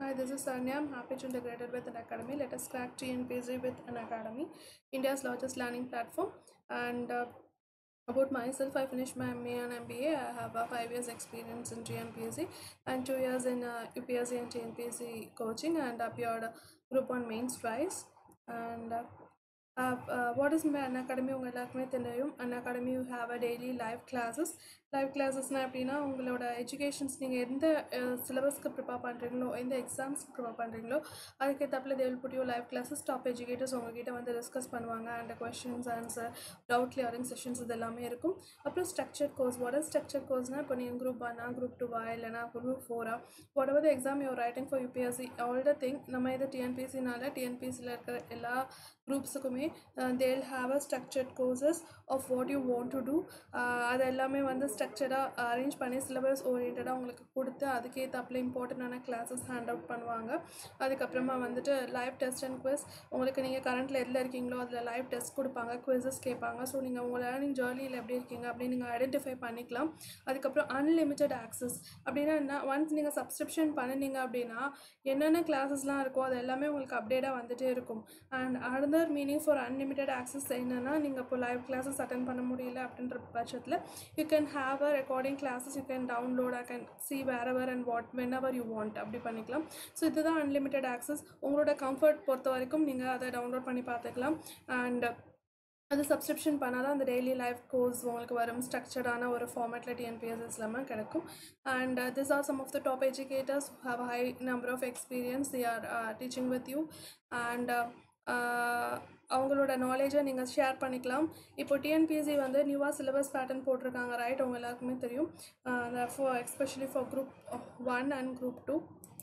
Hi, this is Sanya. I'm happy to integrate with an academy. Let us crack TNPC with an academy, India's largest learning platform. And uh, about myself, I finished my MA and MBA. I have a five years experience in TNPC and two years in uh, UPSC and TNPC coaching and appeared group on mains twice. And uh, uh, uh, what is an academy உங்கள் எல்லாருக்குமே தெரியும் Unacademy you have a daily live classes லைவ் கிளாஸஸ்னால் எப்படின்னா உங்களோட educations நீங்கள் எந்த சிலபஸ்க்கு prepare பண்ணுறீங்களோ எந்த எக்ஸாம்ஸ்க்கு ப்ரிப்பேர் பண்ணுறீங்களோ அதுக்கேற்றப்பில் they'll put you live classes top educators உங்ககிட்ட வந்து டிஸ்கஸ் பண்ணுவாங்க and questions answer doubt clearing sessions இது எல்லாமே இருக்கும் அப்புறம் structure course what is structure கோர்ஸ்னால் இப்போ நீங்கள் குரூப் ஒன்னா குரூப் டூவா இல்லைனா குரூப் ஃபோரா whatever exam your writing for UPSC all the thing நம்ம இது டிஎன்பிசினால டிஎன்பிசியில் இருக்கிற எல்லா குரூப்ஸுக்குமே they'll have a structured courses of what you want to do அது எல்லாமே வந்து ஸ்ட்ரக்சராக அரேஞ்ச் பண்ணி சிலபஸ் ஓரியன்டாக உங்களுக்கு கொடுத்து அதுக்கேற்றாப்புல இம்பார்ட்டண்ட்டான கிளாஸஸ் ஹேண்ட் அவுட் பண்ணுவாங்க அதுக்கப்புறமா வந்துட்டு லைவ் டெஸ்ட் அண்ட் குவிஸ் உங்களுக்கு நீங்கள் கரண்ட்டில் எதில் இருக்கீங்களோ அதில் லைவ் டெஸ்ட் கொடுப்பாங்க குவிசஸ் கேட்பாங்க ஸோ நீங்கள் உங்கள் லேர்னிங் ஜேர்னியில் எப்படி இருக்கீங்க அப்படின்னு நீங்கள் ஐடென்டிஃபை பண்ணிக்கலாம் அதுக்கப்புறம் அன்லிமிட்டட் ஆக்சஸ் அப்படின்னா என்ன ஒன்ஸ் நீங்கள் சப்ஸ்கிரிப்ஷன் பண்ணினீங்க அப்படின்னா என்னென்ன கிளாஸஸ்லாம் இருக்கோ அது எல்லாமே உங்களுக்கு அப்டேட்டாக வந்துகிட்டே இருக்கும் and another meaning for unlimited access என்னென்னா நீங்கள் இப்போ லைவ் கிளாஸஸ் அட்டன் பண்ண முடியல அப்படின்ற பட்சத்தில் you can have a recording classes you can download I can see wherever and what whenever you want அப்படி பண்ணிக்கலாம் ஸோ இதுதான் அன்லிமிட்டட் ஆக்சஸ் உங்களோட கம்ஃபர்ட் பொறுத்த வரைக்கும் நீங்கள் அதை டவுன்லோட் பண்ணி பார்த்துக்கலாம் அண்ட் அது சப்ஸ்கிரிப்ஷன் பண்ணால் தான் அந்த டெய்லி லைஃப் கோர்ஸ் உங்களுக்கு வரும் ஸ்ட்ரக்சர்டான ஒரு ஃபார்மேட்டில் டிஎன்பிஎஸ்எஸ் இல்லாமல் கிடைக்கும் and this are some of the top educators have high number of experience the are teaching with you and அவங்களோட நாலேஜை நீங்கள் ஷேர் பண்ணிக்கலாம் இப்போ டிஎன்பிஎஸ்சி வந்து நியூவாக சிலபஸ் பேட்டர்ன் போட்டிருக்காங்க ரைட் உங்கள் எல்லாருக்குமே தெரியும் for especially for group one and group two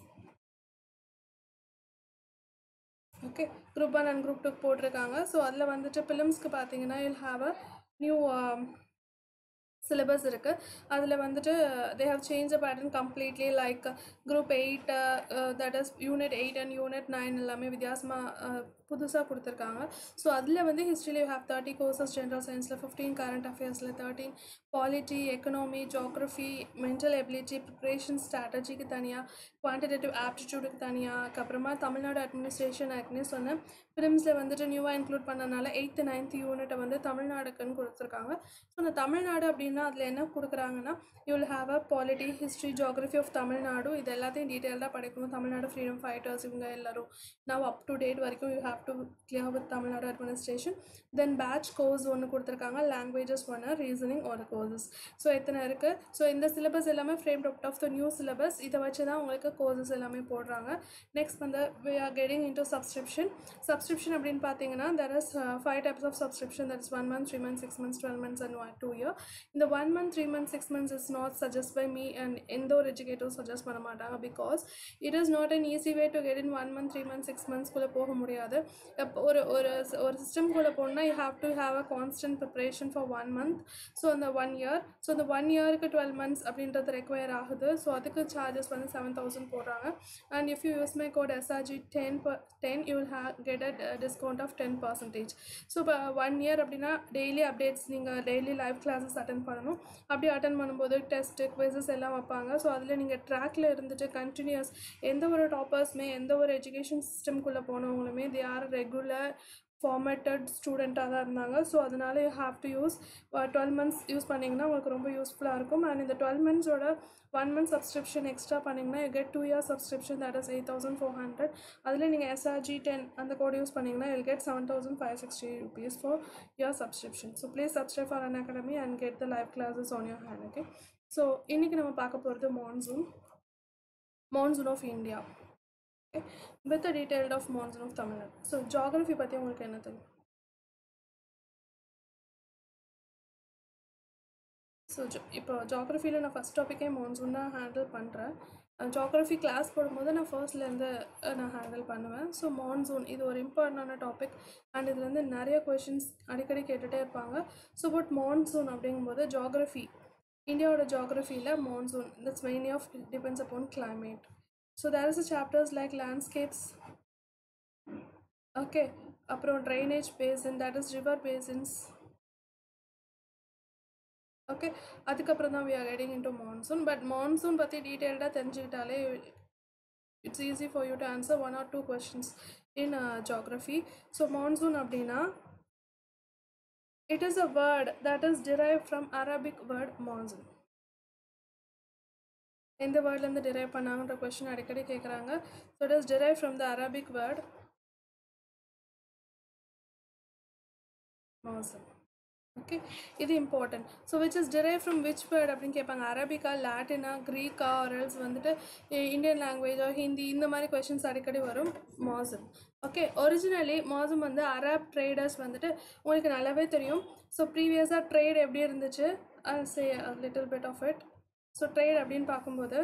okay group one and group two போட்டிருக்காங்க ஸோ அதில் வந்துட்டு ஃபிலிம்ஸ்க்கு பார்த்தீங்கன்னா you'll have a new syllabus இருக்குது அதில் வந்துட்டு they have change a pattern completely like group eight that is unit eight and unit nine எல்லாமே வித்தியாசமாக புதுசாக கொடுத்துருக்காங்க ஸோ அதில் வந்து ஹிஸ்ட்ரியில் you have thirty courses general சயின்ஸில் ஃபிஃப்டீன் கரண்ட் அஃபேர்ஸில் thirteen polity economy geography mental ability preparation ஸ்ட்ராட்டஜிக்கு தனியாக குவான்டிடேட்டிவ் ஆப்டிடியூடுக்கு தனியாக அதுக்கப்புறமா தமிழ்நாடு அட்மினிஸ்ட்ரேஷன் ஆக்ட்னே சொன்னேன் ஃபிலிம்ஸில் வந்துட்டு நியூவாக இன்க்ளூட் பண்ணனால எயித்து நைன்த் யூனிட்டை வந்து தமிழ்நாடுக்குன்னு கொடுத்துருக்காங்க ஸோ அந்த தமிழ்நாடு அப்படின்னா அதில் என்ன கொடுக்குறாங்கன்னா you will have a polity history geography of Tamil Nadu இது எல்லாத்தையும் டீட்டெயில்டாக படிக்கணும் தமிழ்நாடு ஃப்ரீடம் ஃபைட்டர்ஸ் இவங்க எல்லோரும் நான் அப் டு டேட் வரைக்கும் you have to clear with Tamil Nadu administration then batch course ஒன்று கொடுத்துருக்காங்க லாங்குவேஜஸ் ஒன்று ரீசனிங் ஒரு கோர்சஸ் ஸோ எத்தனை இருக்குது ஸோ இந்த சிலபஸ் எல்லாமே frame out of the new syllabus இதை வச்சு தான் உங்களுக்கு கோர்சஸ் எல்லாமே போடுறாங்க நெக்ஸ்ட் வந்து we are getting into subscription subscription அப்படின்னு பார்த்தீங்கன்னா there is five types of subscription that is one month three month six months twelve months and one two year இந்த one month three month six months is not suggest by me and எந்த ஒரு எஜுகேட்டரும் suggest பண்ண மாட்டாங்க because it is not an easy way to get in one month three month six மந்த்ஸ்குள்ளே போக முடியாது ஒரு ஒரு ஒரு சிஸ்டம்குள்ளே போனால் you have to have a constant preparation for one month so அந்த ஒன் இயர் ஸோ அந்த ஒன் இயருக்கு டுவெல் மந்த்ஸ் அப்படின்றது ரெக்வயர் ஆகுது ஸோ அதுக்கு சார்ஜஸ் வந்து செவன் தௌசண்ட் போடுறாங்க and if you use my code SRG ten per ten you will have get a discount of ten percentage so இப்போ one year அப்படின்னா daily updates நீங்கள் daily live classes attend பண்ணணும் அப்படி attend பண்ணும்போது test quizzes எல்லாம் வைப்பாங்க so அதில் நீங்கள் ட்ராக்கில் இருந்துட்டு கண்டினியூஸ் எந்த ஒரு டாப்பர்ஸுமே எந்த ஒரு எஜுகேஷன் சிஸ்டம்குள்ளே போனவங்களுமே தே ஆர் ரெகுலர் ஃபார்மேட்டட் ஸ்டூடெண்ட்டாக தான் இருந்தாங்க ஸோ அதனால் you have to use twelve months use பண்ணிங்கன்னா உங்களுக்கு ரொம்ப யூஸ்ஃபுல்லாக இருக்கும் அண்ட் இந்த டுவெல் மந்த்ஸோட ஒன் மந்த் சப்ஸ்கிரிப்ஷன் எக்ஸ்ட்ரா பண்ணிங்கன்னா you get two years subscription that is eight thousand four hundred அதில் நீங்கள் எஸ்ஆர்ஜி டென் அந்த கோட் யூஸ் பண்ணிங்கன்னா you get seven thousand five sixty rupees for your subscription so please subscribe for an Unacademy and get the live classes on your hand okay so இன்றைக்கி நம்ம பார்க்க போகிறது monsoon monsoon of India okay with detailed of monsoon of Tamil Nadu so geography பற்றி உங்களுக்கு என்ன தெரியும் so ஜோ இப்போ ஜாகிரஃபியில் நான் ஃபஸ்ட் டாப்பிக்கே மான்சூன் தான் ஹேண்டில் பண்ணுறேன் ஜாகிரஃபி கிளாஸ் போடும்போது நான் ஃபர்ஸ்ட்லேருந்து நான் ஹேண்டில் பண்ணுவேன் ஸோ மான்சூன் இது ஒரு இம்பார்ட்டண்டான டாபிக் அண்ட் இதுலேருந்து நிறைய கொஷின்ஸ் அடிக்கடி கேட்டுகிட்டே இருப்பாங்க ஸோ பட் மான்சூன் அப்படிங்கும்போது ஜாகிரஃபி இந்தியாவோட ஜாகிரஃபியில் monsoon that's mainly of depends upon climate So there is a chapters like landscapes. Okay, அப்புறம் drainage basin that is river basins. Okay அதுக்கப்புறம் தான் we are getting into monsoon but monsoon பற்றி டீட்டெயில்டாக தெரிஞ்சுக்கிட்டாலே it's easy for you to answer one or two questions in uh, geography so monsoon அப்படின்னா it is a word that is derived from arabic word monsoon எந்த வேர்ட்லேருந்து derive பண்ணாங்கன்ற question அடிக்கடி கேட்குறாங்க so it is derive from the arabic word monsoon okay இது important so which is derived from which word அப்படின்னு கேட்பாங்க arabica லாட்டினா க்ரீக்கா ஆர்எல்ஸ் வந்துட்டு Indian லாங்குவேஜோ Hindi இந்த மாதிரி questions அடிக்கடி வரும் மாசம் ஓகே ஒரிஜினலி மாசம் வந்து அரப் ட்ரேடர்ஸ் வந்துட்டு உங்களுக்கு நல்லாவே தெரியும் ஸோ ப்ரீவியஸாக ட்ரேட் எப்படி இருந்துச்சு say little bit of it so trade அப்படின்னு பார்க்கும்போது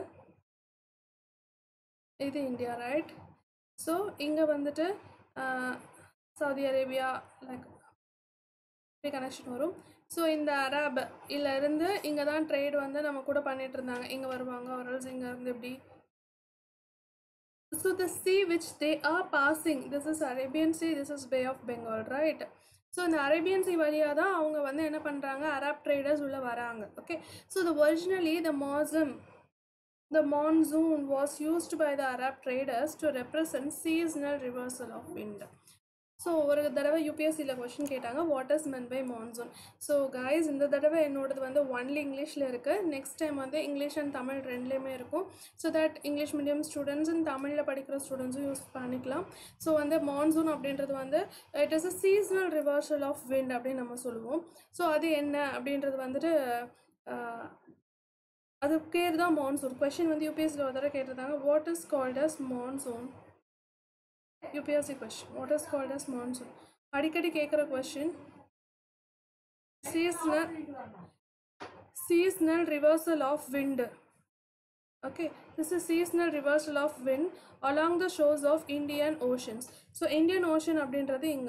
இது இந்தியா ரைட் ஸோ இங்கே வந்துட்டு சவுதி அரேபியா லைக் இப்படி கனெக்ஷன் வரும் ஸோ இந்த அரப் இல்ல இருந்து இங்கே தான் ட்ரேட் வந்து நம்ம கூட பண்ணிட்டு இருந்தாங்க இங்கே வருவாங்க ஆர்எல்ஸ் இங்கே இருந்து இப்படி so the sea which they are passing this is Arabian sea this is Bay of Bengal right so இந்த அரேபியன் சி வழியாக தான் அவங்க வந்து என்ன பண்ணுறாங்க அரப் ட்ரேடர்ஸ் உள்ளே வராங்க okay so the originally the மாசம் The monsoon was used by the Arab traders to represent seasonal reversal of wind. So ஒரு தடவை யூபிஎஸ்சியில் கொஷின் கேட்டாங்க what is meant by monsoon so guys இந்த தடவை என்னோடது வந்து ஒன்லி இங்கிலீஷில் இருக்குது நெக்ஸ்ட் டைம் வந்து இங்கிலீஷ் அண்ட் தமிழ் ரெண்டுலேயுமே இருக்கும் so that English medium students and தமிழில் படிக்கிற ஸ்டூடெண்ட்ஸும் யூஸ் பண்ணிக்கலாம் ஸோ வந்து மான்சூன் அப்படின்றது வந்து it is a seasonal reversal of wind அப்படின்னு நம்ம சொல்லுவோம் ஸோ அது என்ன அப்படின்றது வந்துட்டு ஆஹ், அது பேர் தான் மான்சூன் கொஷின் வந்து யூபிஎஸ்சியில் ஒரு தடவை கேட்டிருந்தாங்க what is called as monsoon UPSC question what is called as monsoon அடிக்கடி கேட்குற question seasonal seasonal reversal of wind okay this is seasonal reversal of wind along the shores of indian oceans so indian ocean அப்படின்றது இங்க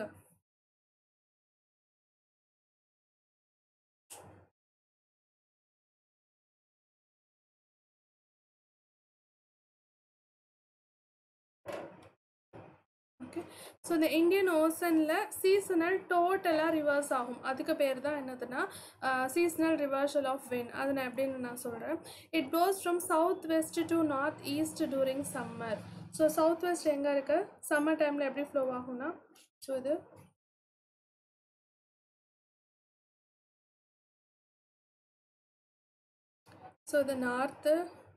okay so இந்த Indian ஓசனில் seasonal டோட்டலாக reverse ஆகும் அதுக்கு பேர் தான் என்னதுன்னா சீசனல் ரிவர்சல் ஆஃப் வின் அது நான் எப்படின்னு நான் சொல்கிறேன் it blows from south west to north east during summer so south west எங்கே இருக்குது சம்மர் டைமில் எப்படி ஃப்ளோ ஆகும்னா ஸோ இது ஸோ இது நார்த்து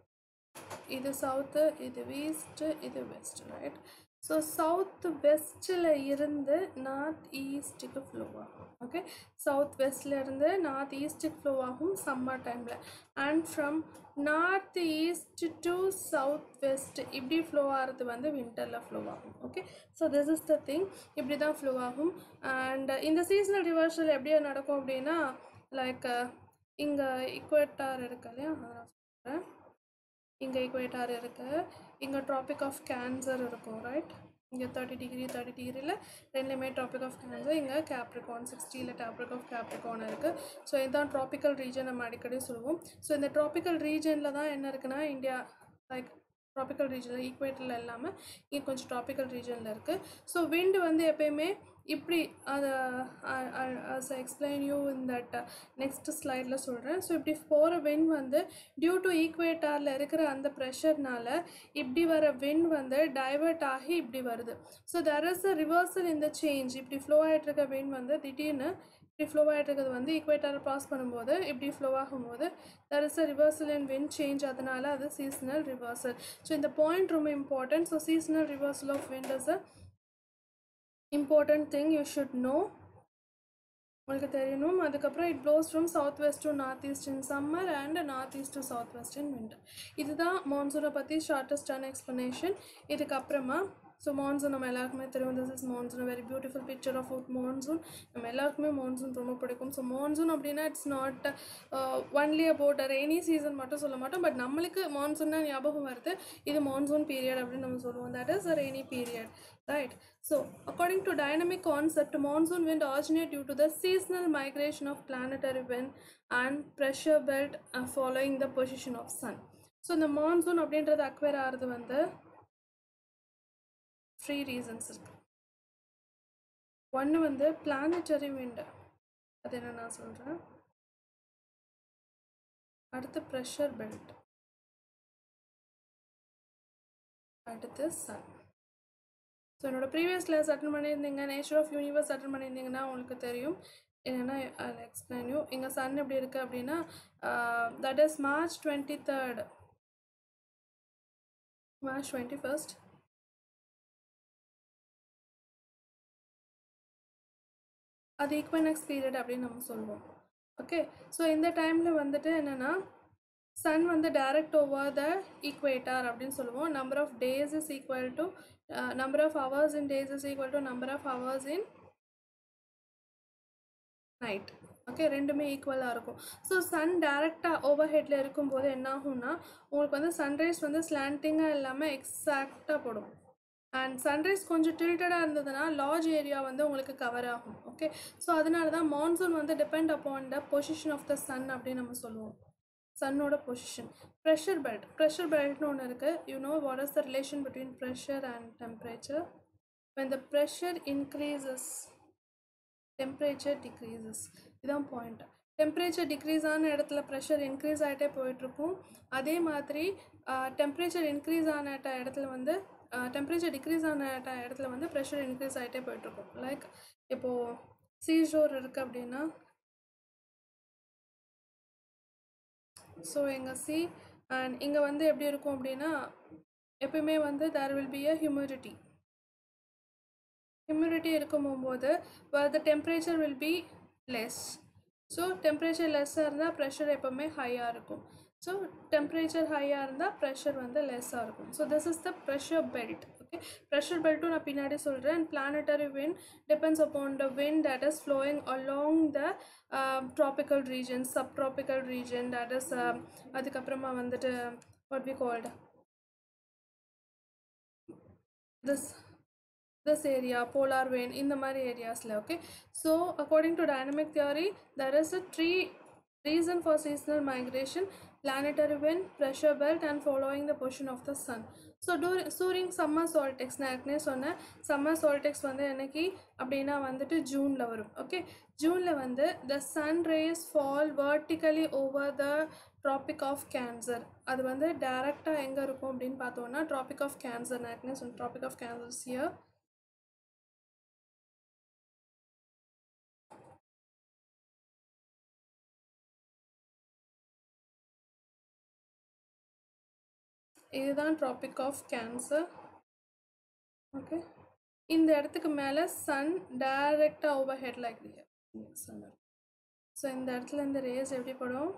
இது சவுத்து இது ஈஸ்ட்டு இது வெஸ்ட் ரைட் ஸோ சவுத் வெஸ்ட்டில் இருந்து நார்த் ஈஸ்ட்டுக்கு ஃப்ளோ ஆகும் ஓகே சவுத் வெஸ்டில் இருந்து நார்த் ஈஸ்ட்டுக்கு ஃப்ளோ ஆகும் சம்மர் டைமில் and from north east to south west இப்படி ஃப்ளோ ஆகிறது வந்து வின்டரில் ஃப்ளோ ஆகும் okay so this is the thing இப்படி தான் ஃப்ளோ ஆகும் அண்ட் இந்த சீசனல் ரிவர்சல் எப்படி நடக்கும் அப்படின்னா லைக் இங்கே இக்குவேட்டார் இருக்கு இல்லையா அதை நான் சொல்கிறேன் இங்கே இக்குவேட்டார் இருக்குது இங்கே ட்ராபிக் ஆஃப் கேன்சர் இருக்கும் ரைட் இங்கே தேர்ட்டி டிகிரி தேர்ட்டி டிகிரியில் ரெண்டுலேயுமே ட்ராபிக் ஆஃப் கேன்சர் இங்கே கேப்ரிகான் சிக்ஸ்டியில் ட்ராபிக் ஆஃப் கேப்ரிகான் இருக்குது ஸோ இதுதான் ட்ராபிக்கல் ரீஜன் நம்ம அடிக்கடி சொல்லுவோம் ஸோ இந்த ட்ராபிக்கல் ரீஜனில் தான் என்ன இருக்குன்னா இந்தியா லைக் ட்ராபிக்கல் ரீஜனில் ஈக்குவேட்டரில் இல்லாமல் இங்கே கொஞ்சம் ட்ராபிக்கல் ரீஜனில் இருக்குது ஸோ விண்டு வந்து எப்பயுமே இப்படி அதை as explain you in that next ஸ்லைடில் சொல்கிறேன் ஸோ இப்படி போகிற வின் வந்து டியூ டு ஈக்குவேட்டாரில் இருக்கிற அந்த ப்ரெஷர்னால இப்படி வர வின் வந்து டைவர்ட் ஆகி இப்படி வருது so there is a reversal இந்த சேஞ்ச் இப்படி ஃப்ளோ ஆகிட்டு இருக்க வின் வந்து திடீர்னு இப்படி ஃப்ளோ ஆகிட்டு இருக்கிறது வந்து ஈக்குவேட்டரை பாஸ் பண்ணும்போது இப்படி ஃப்ளோ ஆகும்போது there is a reversal in wind change அதனால அது சீசனல் ரிவர்சல் ஸோ இந்த பாயிண்ட் ரொம்ப important so seasonal reversal of wind is a important thing you should know உங்களுக்கு தெரியணும் அதுக்கப்புறம் it blows from south west to north east in summer and north east to south west in winter இதுதான் மான்சூனை பற்றி ஷார்ட்டஸ்டான explanation இதுக்கப்புறமா so monsoon நம்ம எல்லாருக்குமே தெரியும் this is monsoon very beautiful picture of out monsoon நம்ம எல்லாருக்குமே மான்சூன் ரொம்ப பிடிக்கும் ஸோ மான்சூன் அப்படின்னா it's not only about rainy season மட்டும் சொல்ல மாட்டோம் பட் நம்மளுக்கு மான்சூன்னா ஞாபகம் வருது இது மான்சூன் பீரியட் அப்படின்னு நம்ம சொல்லுவோம் that is a rainy period right so according to dynamic concept monsoon wind originate due to the seasonal migration of planetary wind and pressure belt uh, following the position of sun so இந்த monsoon அப்படின்றது occur ஆகிறது வந்து three reasons இருக்கு ஒன்று வந்து planetary விண்டு அது என்ன நான் சொல்கிறேன் அடுத்து ப்ரெஷர் பெல்ட் அடுத்து சன் ஸோ என்னோட ப்ரீவியஸ் கிளாஸ் அட்டன் பண்ணியிருந்தீங்க நேச்சர் ஆஃப் யூனிவர்ஸ் அட்டன் பண்ணியிருந்தீங்கன்னா உங்களுக்கு தெரியும் என்னென்னா ஐ எக்ஸ்பிளைன் யூ இங்கே சன் எப்படி இருக்குது அப்படின்னா that is March twenty third March twenty first அது ஈக்வனெக்ஸ் பீரியட் அப்படின்னு நம்ம சொல்லுவோம் ஓகே ஸோ இந்த டைமில் வந்துட்டு என்னென்னா சன் வந்து டைரக்ட் ஓவர் த ஈக்குவேட்டார் அப்படின்னு சொல்லுவோம் number of days is equal to number of hours in days is equal to number of hours in night okay ரெண்டுமே ஈக்குவலாக இருக்கும் ஸோ சன் டேரெக்டாக ஓவர் ஹெட்டில் இருக்கும்போது என்ன ஆகும்னா உங்களுக்கு வந்து சன்ரைஸ் வந்து ஸ்லாண்டிங்காக இல்லாமல் எக்ஸாக்டாக போடும் அண்ட் சன்ரைஸ் கொஞ்சம் டில்டடாக இருந்ததுன்னா லார்ஜ் ஏரியா வந்து உங்களுக்கு கவர் ஆகும் ஓகே ஸோ அதனால தான் மான்சூன் வந்து depend upon the position of the sun அப்படின்னு நம்ம சொல்லுவோம் சன்னோட பொசிஷன் ப்ரெஷர் பெல்ட் ப்ரெஷர் பெல்ட்னு ஒன்று இருக்குது you know what is the relation between pressure and temperature when the pressure increases temperature decreases இதுதான் பாயிண்ட் டெம்பரேச்சர் டிக்ரீஸ் ஆன இடத்துல ப்ரெஷர் இன்க்ரீஸ் ஆகிட்டே போயிட்டுருக்கும் அதே மாதிரி டெம்பரேச்சர் இன்க்ரீஸ் ஆன இடத்துல வந்து டெம்பரேச்சர் டிக்ரீஸ் ஆன இடத்துல வந்து ப்ரெஷர் இன்க்ரீஸ் ஆகிட்டே போயிட்டுருக்கும் லைக் இப்போது சீஷோர் இருக்குது அப்படின்னா ஸோ எங்கள் சி அண்ட் இங்கே வந்து எப்படி இருக்கும் அப்படின்னா எப்பயுமே வந்து there will be a humidity humidity இருக்கும் போது the temperature will be less so temperature லெஸ்ஸாக இருந்தால் ப்ரெஷர் எப்போவுமே ஹையாக இருக்கும் ஸோ டெம்பரேச்சர் ஹையாக இருந்தால் ப்ரெஷர் வந்து லெஸ்ஸாக இருக்கும் so this is the pressure belt okay pressure பெல்ட்டும் நான் பின்னாடி சொல்கிறேன் and planetary wind depends upon the wind that is flowing along the tropical region subtropical region that is அதுக்கப்புறமா வந்துட்டு what we called this this area polar vein இந்த மாதிரி ஏரியாஸில் okay so according to dynamic theory there is a three reason for seasonal migration planetary wind pressure belt and following the position of the sun so டூரி சூரிங் summer solstice நான் ஏற்கனவே சொன்னேன் summer சால்டெக்ஸ் வந்து எனக்கு அப்படின்னா வந்துட்டு ஜூனில் வரும் ஓகே ஜூனில் வந்து the sun rays fall vertically over the tropic of cancer அது வந்து டேரெக்டாக எங்கே இருக்கும் அப்படின்னு பார்த்தோன்னா ட்ராபிக் ஆஃப் கேன்சர் நான் ஏற்கனவே சொன்னேன் ட்ராபிக் ஆஃப் கேன்சர்ஸ் இயர் இதுதான் ட்ராபிக் ஆஃப் கேன்சர் ஓகே இந்த இடத்துக்கு மேலே சன் டைரெக்டாக overhead like sun so இந்த இடத்துல இந்த ரேஸ் எப்படி படும்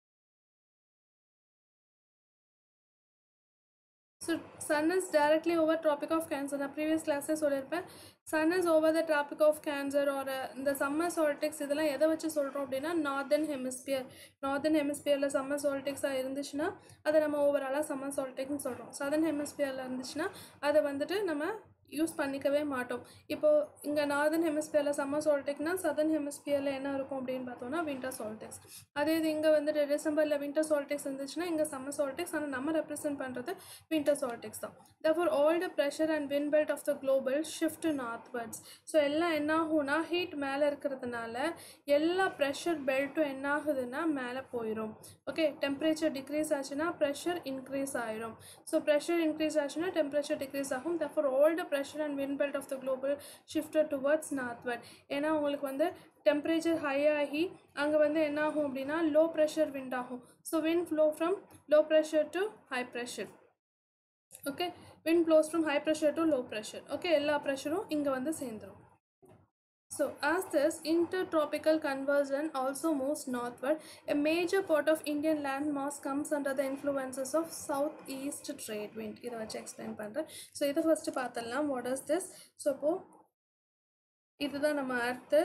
so sun is directly over tropic of cancer நான் ப்ரீவியஸ் கிளாஸே சொல்லியிருப்பேன் sun is over the tropic of cancer ஒரு இந்த சம்மர் சால்டிக்ஸ் இதெல்லாம் எதை வச்சு சொல்கிறோம் அப்படின்னா நார்தன் ஹெமிஸ்பியர் நார்தன் ஹெமிஸ்பியரில் சம்மர் சால்டிக்ஸாக இருந்துச்சுன்னா அதை நம்ம ஓவராலாக சம்மர் சால்டிக்ஸ்னு சொல்கிறோம் சதர்ன் ஹெமிஸ்பியரில் இருந்துச்சுன்னா அதை வந்துட்டு நம்ம யூஸ் பண்ணிக்கவே மாட்டோம் இப்போது இங்கே நார்தன் ஹெமிஸ்பியரில் சம்மர் சால்டெக்னா சதர்ன் ஹெமிஸ்பியரில் என்ன இருக்கும் அப்படின்னு பார்த்தோம்னா வின்டர் சால்டெக்ஸ் அதே இது இங்கே வந்துட்டு டிசம்பரில் வின்டர் சால்டெக்ஸ் இருந்துச்சுன்னா இங்கே சம்மர் சால்டெக்ஸ் ஆனால் நம்ம ரெப்ரசென்ட் பண்ணுறது வின்டர் சால்டெக்ஸ் தான் therefore all the pressure and wind belt of the global shift to northwards so எல்லாம் என்ன ஆகும்னா ஹீட் மேலே இருக்கிறதுனால எல்லா ப்ரெஷர் பெல்ட்டும் என்ன ஆகுதுன்னா மேலே போயிடும் ஓகே டெம்பரேச்சர் டிக்ரீஸ் ஆச்சுன்னா ப்ரெஷர் இன்க்ரீஸ் ஆயிரும் ஸோ ப்ரெஷர் இன்க்ரீஸ் ஆச்சுன்னா டெம்பரேச்சர் டிக்ரீஸ் ஆகும் therefore all the pressure and wind belt of the global shifted towards northward ஏன்னா உங்களுக்கு வந்து டெம்பரேச்சர் ஹை ஆகி அங்கே வந்து என்ன ஆகும் அப்படின்னா லோ ப்ரெஷர் விண்ட் ஆகும் so wind flow from low pressure to high pressure okay wind blows from high pressure to low pressure okay எல்லா ப்ரெஷரும் இங்கே வந்து சேர்ந்துரும் So, as this intertropical conversion also moves northward, a major part of Indian land mass comes under the influences of southeast trade wind. இதை வச்சு explain பண்ணுறேன் so இதை first பார்த்துடலாம் வாட் இஸ் திஸ் ஸோ இப்போ இதுதான் நம்ம அர்த்து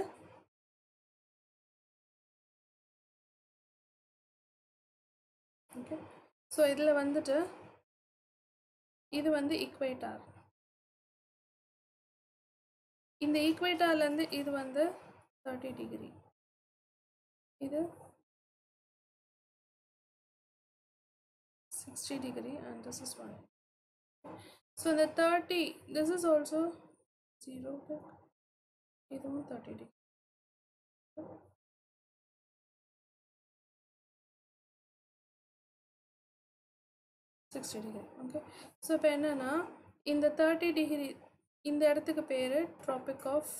ஓகே ஸோ இதில் வந்துட்டு இது வந்து இக்வேட்டார் இந்த ஈக்குவேட்டர்லேருந்து இது வந்து தேர்ட்டி டிகிரி இது sixty degree and this is one so இந்த thirty this is also zero இதுவும் thirty degree sixty degree okay so இப்போ என்னென்னா இந்த தேர்ட்டி டிகிரி இந்த இடத்துக்கு பேர் ட்ராபிக் ஆஃப்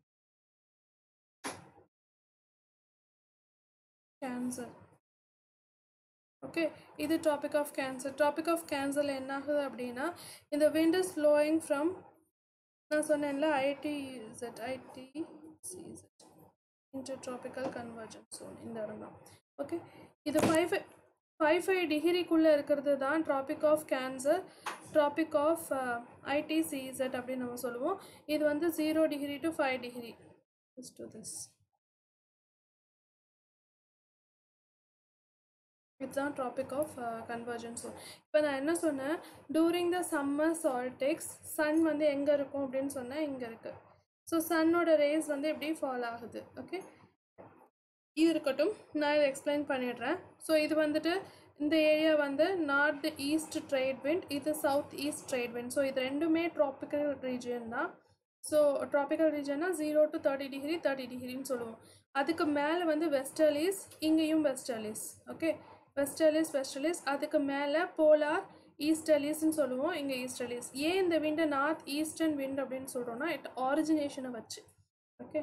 கேன்சர் ஓகே இது tropic of cancer tropic of கேன்சரில் என்ன ஆகுது அப்படின்னா இந்த wind is flowing ஃப்ரம் நான் சொன்னேன்ல I T Z I T C Z intertropical convergence zone இந்த இடம் தான் ஓகே இது ஃபைவ் ஃபைவ் ஃபைவ் டிகிரிக்குள்ளே இருக்கிறது தான் tropic of cancer tropic of I T C Z அப்படின்னு நம்ம சொல்லுவோம் இது வந்து zero degree to five degree to this இதுதான் டாபிக் ஆஃப் கன்வர்ஜன்ஸ் இப்போ நான் என்ன சொன்னேன் during the summer solstice sun வந்து எங்கே இருக்கும் அப்படின்னு சொன்னேன் இங்கே இருக்குது ஸோ சன்னோட ரேஸ் வந்து எப்படி ஃபால் ஆகுது ஓகே இது இருக்கட்டும் நான் இதை எக்ஸ்பிளைன் பண்ணிடுறேன் ஸோ இது வந்துட்டு இந்த ஏரியா வந்து நார்த் ஈஸ்ட் ட்ரேட் விண்ட் இது south east trade wind so இது ரெண்டுமே ட்ராபிக்கல் ரீஜியன் தான் ஸோ ட்ராபிக்கல் ரீஜன்னா zero to thirty degree thirty டிகிரின்னு சொல்லுவோம் அதுக்கு மேலே வந்து வெஸ்டர்லீஸ் இங்கேயும் வெஸ்டர்லீஸ் ஓகே வெஸ்டர்லீஸ் வெஸ்டர்லீஸ் அதுக்கு மேலே போலார் ஈஸ்டர்லீஸ்ன்னு சொல்லுவோம் இங்கே ஈஸ்டர்லீஸ் ஏன் இந்த விண்டை நார்த் ஈஸ்டர்ன் விண்ட் அப்படின்னு சொல்கிறோன்னா இட் ஆரிஜினேஷனை வச்சு ஓகே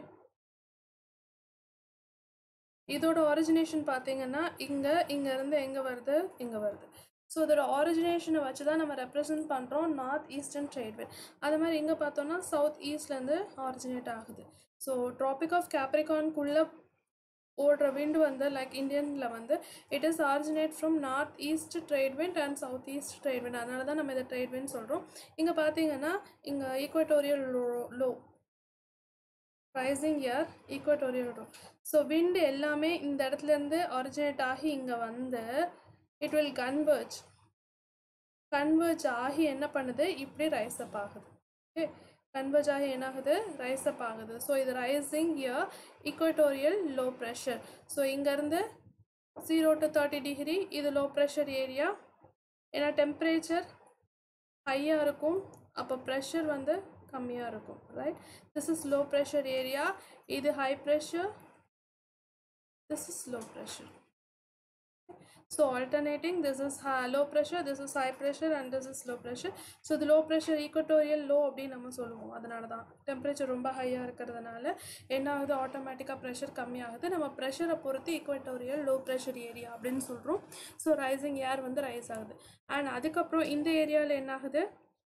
இதோட ஆரிஜினேஷன் பார்த்தீங்கன்னா இங்கே இங்கேருந்து எங்கே வருது இங்கே வருது ஸோ இதோட ஆரிஜினேஷனை வச்சு தான் நம்ம ரெப்ரசன்ட் பண்ணுறோம் நார்த் ஈஸ்டர்ன் ட்ரேட்வே அது மாதிரி இங்கே பார்த்தோம்னா சவுத் ஈஸ்ட்லேருந்து ஆரிஜினேட் ஆகுது ஸோ ட்ராபிக் ஆஃப் கேப்ரிகான்குள்ளே ஓடுற விண்ட் வந்து லைக் இந்தியனில் வந்து it is originate from north east trade wind and south east trade wind அதனால தான் நம்ம இதை ட்ரேட் விண்ட் சொல்கிறோம் இங்கே பார்த்தீங்கன்னா இங்கே equatorial low low rising air equatorial low so wind எல்லாமே இந்த இடத்துலேருந்து ஆரிஜினேட் ஆகி இங்கே வந்து இட் வில் கன்வர்ஜ் கன்வர்ஜ் ஆகி என்ன பண்ணுது இப்படி ரைஸ் அப் ஆகுது ஓகே கன்வர்ஜ் ஆகி என்ன ஆகுது ரைஸ் அப் ஆகுது ஸோ இது rising air equatorial low pressure so இங்கேருந்து ஜீரோ டு தேர்ட்டி டிகிரி இது லோ ப்ரெஷர் ஏரியா ஏன்னா டெம்பரேச்சர் ஹையாக இருக்கும் அப்போ ப்ரெஷர் வந்து கம்மியாக இருக்கும் right this is low pressure area இது high pressure this is low pressure so alternating this is high, low pressure this is high pressure and this is low pressure so the low pressure equatorial low அப்படின்னு நம்ம சொல்லுவோம் அதனால தான் temperature ரொம்ப ஹையாக இருக்கிறதுனால என்ன ஆகுது ஆட்டோமேட்டிக்காக ப்ரெஷர் கம்மியாகுது நம்ம ப்ரெஷரை பொறுத்து ஈக்குவட்டோரியல் லோ ப்ரெஷர் ஏரியா அப்படின்னு சொல்கிறோம் ஸோ ரைசிங் ஏர் வந்து ரைஸ் ஆகுது அண்ட் அதுக்கப்புறம் இந்த ஏரியாவில் என்ன ஆகுது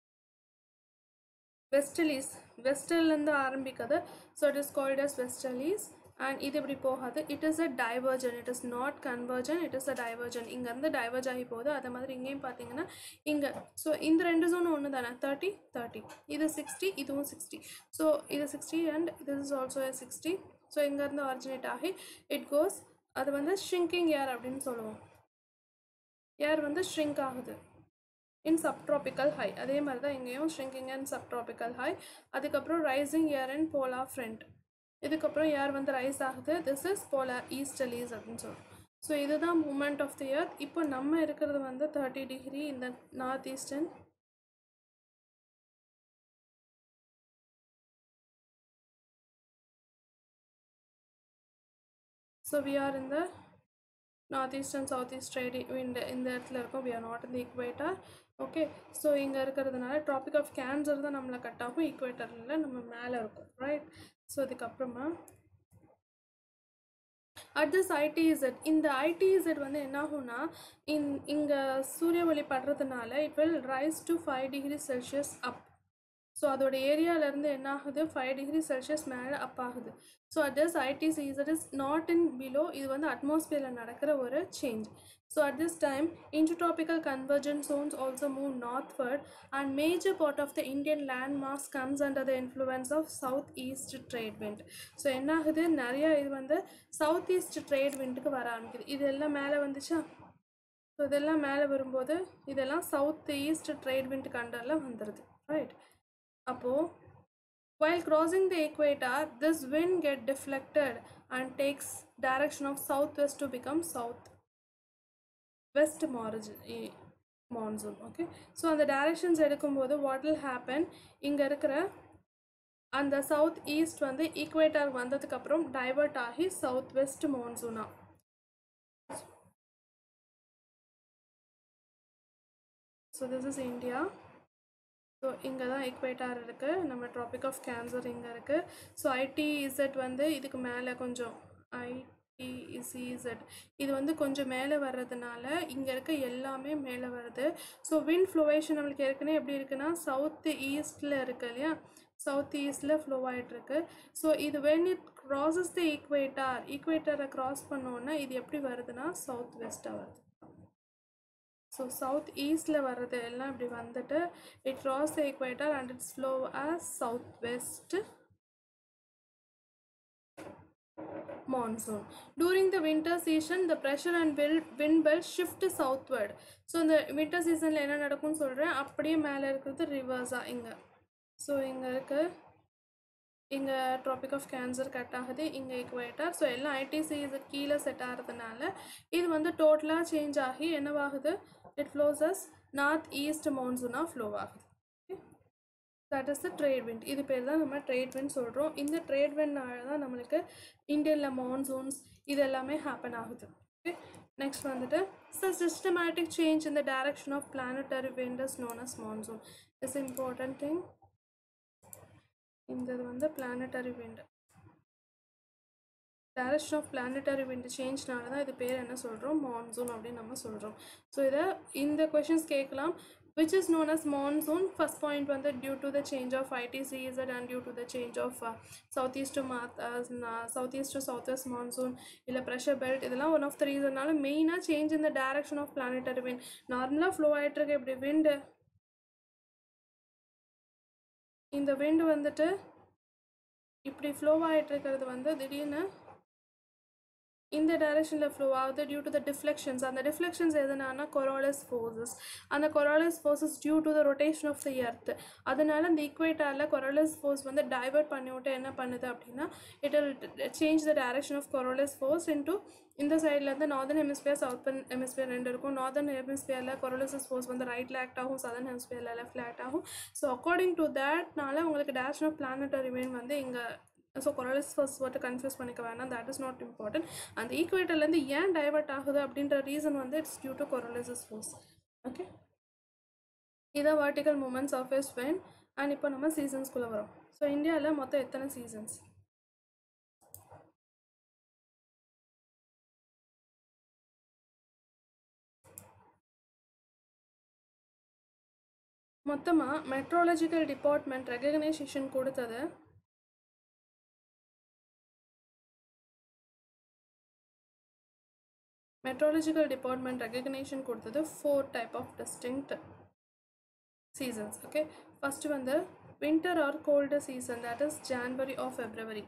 வெஸ்டலீஸ் வெஸ்டர்லேருந்து ஆரம்பிக்குது so it is called as westerlies and இது இப்படி போகாது it is a divergence it is not convergence it is a divergence இங்கேருந்து டைவர்ஜ் ஆகி போகுது அதே மாதிரி இங்கேயும் பார்த்தீங்கன்னா இங்கே ஸோ இந்த ரெண்டு ஜோனும் ஒன்று தானே தேர்ட்டி தேர்ட்டி இது சிக்ஸ்டி இதுவும் சிக்ஸ்டி ஸோ இது sixty and this is also sixty so இங்கேருந்து ஆரிஜினேட் ஆகி இட் கோஸ் அது வந்து ஷ்ரிங்கிங் ஏர் அப்படின்னு சொல்லுவோம் ஏர் வந்து ஷ்ரிங்க் ஆகுது இன் சப்ட்ராபிக்கல் ஹை அதே மாதிரி தான் இங்கேயும் ஷ்ரிங்கிங் அண்ட் சப்ட்ராபிக்கல் ஹை அதுக்கப்புறம் rising air and polar front இதுக்கப்புறம் ஏர் வந்து ரைஸ் ஆகுது திஸ் இஸ் போலார் ஈஸ்டலீஸ் அப்படின்னு சொல்கிறோம் ஸோ இதுதான் மூமெண்ட் ஆஃப் தி எர்த் இப்போ நம்ம இருக்கிறது வந்து தேர்ட்டி டிகிரி இந்த north eastern so we are இந்த north east and south east trade இந்த இந்த இடத்துல இருக்கோம் வி ஆர் நாட் இந்த ஈக்குவேட்டர் ஓகே ஸோ இங்கே இருக்கிறதுனால ட்ராபிக் ஆஃப் கேன்சர் தான் நம்மளை கட் ஆகும் ஈக்குவேட்டரில் நம்ம மேலே இருக்கும் ரைட் ஸோ இதுக்கப்புறமா அட் திஸ் ஐடிஇசட் இந்த ஐடிஇசட் வந்து என்ன ஆகும்னா இன் இங்கே சூரிய ஒளி படுறதுனால it will rise to five degree Celsius up so அதோட ஏரியாவிலேருந்து என்ன ஆகுது ஃபைவ் டிகிரி செல்சியஸ் மேலே அப் ஆகுது so at this I T C it is not in below இது வந்து அட்மாஸ்பியரில் நடக்கிற ஒரு change so at this time intertropical convergence zones also move northward and major part of the Indian land mass comes under the influence of southeast trade wind so என்ன ஆகுது நிறைய இது வந்து சவுத் ஈஸ்ட் ட்ரேட் விண்டுக்கு வர ஆரம்பிக்குது இது எல்லாம் மேலே வந்துச்சா ஸோ இதெல்லாம் மேலே வரும்போது இதெல்லாம் சவுத் ஈஸ்ட் ட்ரேட் விண்ட் கண்டரில் வந்துடுது ரைட் அப்போது while crossing the equator this wind get deflected and takes direction of southwest to become south west margin monsoon okay so அந்த டைரக்ஷன்ஸ் எடுக்கும்போது வாட் வில் ஹேப்பன் இங்கே இருக்கிற அந்த சவுத் ஈஸ்ட் வந்து equator வந்ததுக்கப்புறம் டைவர்ட் ஆகி சவுத் வெஸ்ட் மான்சூனா so this is India so இங்கே தான் எக்வேட்டார் இருக்குது நம்ம ட்ராபிக் ஆஃப் கேன்சர் இங்கே இருக்குது ஸோ ஐடி இசட் வந்து இதுக்கு மேலே கொஞ்சம் ஐடி இசிஇசட் இது வந்து கொஞ்சம் மேலே வர்றதுனால இங்கே இருக்க எல்லாமே மேலே வருது ஸோ விண்ட் ஃப்ளோவேஷன் நம்மளுக்கு ஏற்கனவே எப்படி இருக்குன்னா சவுத் ஈஸ்டில் இருக்கு இல்லையா சவுத் ஈஸ்டில் ஃப்ளோ ஆகிட்டுருக்கு ஸோ இது when it crosses the equator ஈக்வேட்டரை க்ராஸ் பண்ணோன்னா இது எப்படி வருதுன்னா சவுத் வெஸ்ட்டாக வருது ஸோ சவுத் ஈஸ்டில் வர்றது எல்லாம் இப்படி வந்துட்டு it cross the equator and it's flow as south west monsoon. During the winter season, the pressure and wind, wind belt shift southward. So இந்த வின்டர் சீசனில் என்ன நடக்கும்னு சொல்கிறேன் அப்படியே மேலே இருக்கிறது ரிவர்ஸாக இங்கே ஸோ இங்கே இருக்கு இங்கே ட்ராபிக் ஆஃப் கேன்சர் கட் ஆகுது இங்கே எக்வேட்டர் ஸோ எல்லாம் ஐடிசி இது கீழே செட் ஆகிறதுனால இது வந்து டோட்டலாக சேஞ்ச் ஆகி என்னவாகுது it flows as north east மான்சூனாக ஃப்ளோ ஆகுது that is the trade wind இது பேர் தான் நம்ம ட்ரேட் விண்ட் சொல்கிறோம் இந்த ட்ரேட் விண்ட்னால தான் நம்மளுக்கு இந்தியனில் மான்சூன்ஸ் இது எல்லாமே ஹேப்பன் ஆகுது ஓகே நெக்ஸ்ட் வந்துட்டு so systematic change in the direction of planetary wind is known as monsoon is important thing இந்த இது வந்து planetary wind direction of planetary wind சேஞ்ச்னால தான் இது பேர் என்ன சொல்கிறோம் மான்சூன் அப்படின்னு நம்ம சொல்கிறோம் ஸோ இதை இந்த கொஷின்ஸ் கேட்கலாம் which is known as monsoon first point வந்து due to the change of ITCZ and due to the change of uh, southeast to north uh, na- southeast to southwest monsoon இல்லை pressure belt இதெல்லாம் one of the ரீசன்னால மெயினாக change in the direction of planetary wind நார்மலாக flow ஆகிட்டு இருக்க இப்படி wind இந்த wind வந்துட்டு இப்படி ஃப்ளோ ஆகிட்டு இருக்கிறது வந்து திடீர்னு இந்த டைரெக்ஷனில் ஃப்ளோ ஆகுது டியூ டு த டிஃப்ளெக்ஷன்ஸ் அந்த டிஃப்ளெக்ஷன்ஸ் எதுனானா கொரோலஸ் ஃபோர்ஸஸ் அந்த Coriolis forces due to the rotation of the earth அதனால இந்த ஈக்குவேட்டரில் கொரோலஸ் ஃபோர்ஸ் வந்து டைவர்ட் பண்ணி விட்டு என்ன பண்ணுது அப்படின்னா it will change the direction of Coriolis force into இந்த சைட்லேருந்து நார்தர்ன் ஹெமிஸ்பியர் சவுத்தர்ன் ஹெமிஸ்பியர் ரெண்டு இருக்கும் நார்தர்ன் ஹெமிஸ்பியரில் கொரோலசஸ் ஃபோர்ஸ் வந்து ரைட்டில் ஆக்ட் ஆகும் சதர்ன் ஹெமிஸ்பியரில் லெஃப்டில் ஆக்ட் ஆகும் ஸோ அக்கார்டிங் டு தேட்னால உங்களுக்கு டேரக்ஷன் ஆஃப் பிளானட்டரி வெயின் வந்து இங்கே ஸோ கொரலிஸ் ஃபர்ஸ்ட் மட்டும் கன்ஃபியூஸ் பண்ணிக்க வேணாம் தட் இஸ் நாட் இம்பார்ட்டன்ட் அந்த ஈக்குவேட்டர்லேருந்து ஏன் டைவர்ட் ஆகுது அப்படின்ற ரீசன் வந்து it's due to Coriolis force okay இதான் vertical movements of S when and இப்போ நம்ம சீசன்ஸ்குள்ளே வரோம் ஸோ இந்தியாவில் மொத்தம் எத்தனை சீசன்ஸ் மொத்தமாக மெட்ரோலஜிக்கல் டிபார்ட்மெண்ட் ரெகக்னைசேஷன் கொடுத்தது மெட்ரோலஜிக்கல் டிபார்ட்மெண்ட் ரெகக்னேஷன் கொடுத்தது four type of distinct seasons okay first வந்து winter or cold season that is January or February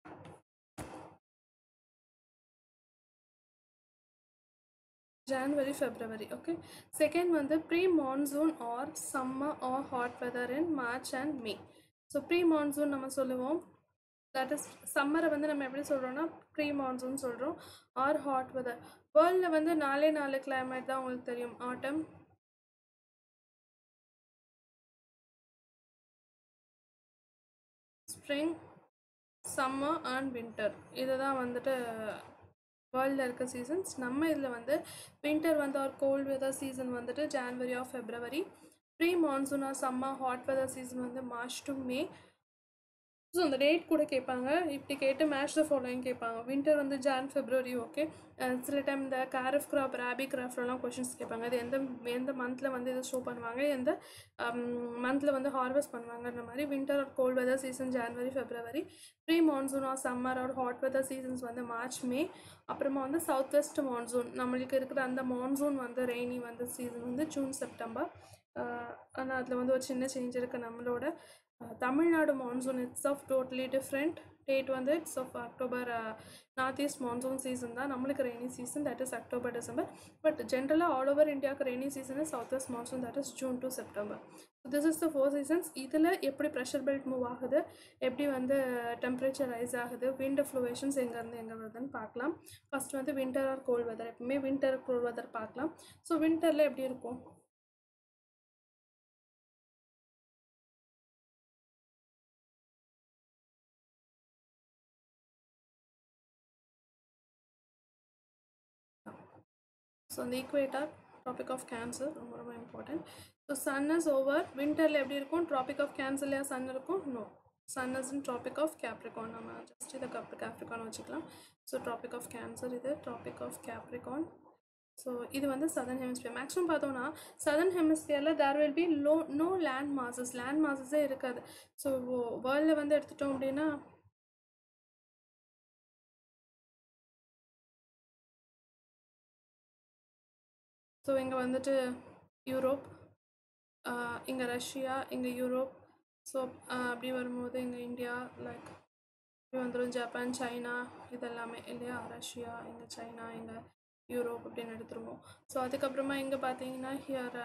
January February okay second வந்து pre monsoon or summer or hot weather in March and May so pre monsoon நம்ம சொல்லுவோம் that is சம்மரை வந்து நம்ம எப்படி சொல்கிறோம்னா pre monsoon சொல்கிறோம் or hot weather வேர்ல்டில் வந்து நாலே நாலு கிளைமேட் தான் உங்களுக்கு தெரியும் autumn spring summer and winter இதுதான் வந்துட்டு வேர்ல்டில் இருக்க சீசன்ஸ் நம்ம இதில் வந்து வின்டர் வந்து ஒரு கோல்ட் வெதர் சீசன் வந்துட்டு January or February pre monsoon or summer hot weather season வந்து மார்ச் டு மே ஸோ அந்த டேட் கூட கேட்பாங்க இப்படி கேட்டு மேட்ச் த ஃபாலோயிங் கேட்பாங்க வின்டர் வந்து ஜான் ஃபெப்ரவரி ஓகே சில டைம் இந்த கேரஃப் கிராப் ராபி கிராஃப்ட்லாம் கொஷின்ஸ் கேட்பாங்க அது எந்த எந்த மந்தில் வந்து இதை ஷோ பண்ணுவாங்க எந்த மந்தில் வந்து ஹார்வெஸ்ட் பண்ணுவாங்கன்ற மாதிரி winter or cold weather season January February pre monsoon or summer or hot weather seasons வந்து மார்ச் மே அப்புறமா வந்து சவுத் வெஸ்ட் மான்சூன் நம்மளுக்கு இருக்கிற அந்த மான்சூன் வந்து ரெய்னி வந்து சீசன் வந்து ஜூன் செப்டம்பர் ஆனால் அதில் வந்து ஒரு சின்ன சேஞ்ச் இருக்குது நம்மளோட Tamil Nadu monsoon it's of totally different date வந்து it's of October north east monsoon season தான் நம்மளுக்கு rainy season that is October December but ஜென்ரலாக ஆல் ஓவர் இந்தியாவுக்கு rainy season is south west monsoon that is June to September so this is the four seasons இதில் எப்படி pressure belt move ஆகுது எப்படி வந்து temperature rise ஆகுது winter ஃப்ளோவேஷன்ஸ் எங்கேருந்து எங்கே வருதுன்னு பார்க்கலாம் ஃபஸ்ட் வந்து வின்டர் ஆர் கோல்ட் வெதர் எப்பவுமே வின்டர் கோல்ட் வெதர் பார்க்கலாம் ஸோ வின்டரில் எப்படி இருக்கும் ஸோ அந்த ஈக்குவேட்டர் டாபிக் ஆஃப் கேன்சர் ரொம்ப ரொம்ப important so sun is over வின்டரில் எப்படி இருக்கும் ட்ராபிக் ஆஃப் கேன்சர்லையா சன் இருக்கும் no sun is in tropic of Capricorn நம்ம ஜஸ்ட் இதை கப் கேப்ரிகான் வச்சுக்கலாம் ஸோ ட்ராபிக் ஆஃப் கேன்சர் இது ட்ராபிக் ஆஃப் கேப்ரிகான் ஸோ இது வந்து சதர்ன் ஹெமிஸ்பியர் மேக்ஸிமம் பார்த்தோன்னா சதர்ன் ஹெமிஸ்பியரில் there will be low no land masses land மாசஸே இருக்காது ஸோ வேர்ல்டில் வந்து எடுத்துட்டோம் அப்படின்னா ஸோ இங்கே வந்துட்டு யூரோப் இங்கே ரஷ்யா இங்கே யூரோப் ஸோ அப்படி வரும்போது இங்கே இந்தியா லைக் இப்படி வந்துடும் ஜப்பான் சைனா இதெல்லாமே இல்லையா ரஷ்யா இங்கே சைனா இங்கே யூரோப் அப்படின்னு எடுத்துருவோம் ஸோ அதுக்கப்புறமா இங்கே பார்த்தீங்கன்னா ஹியர்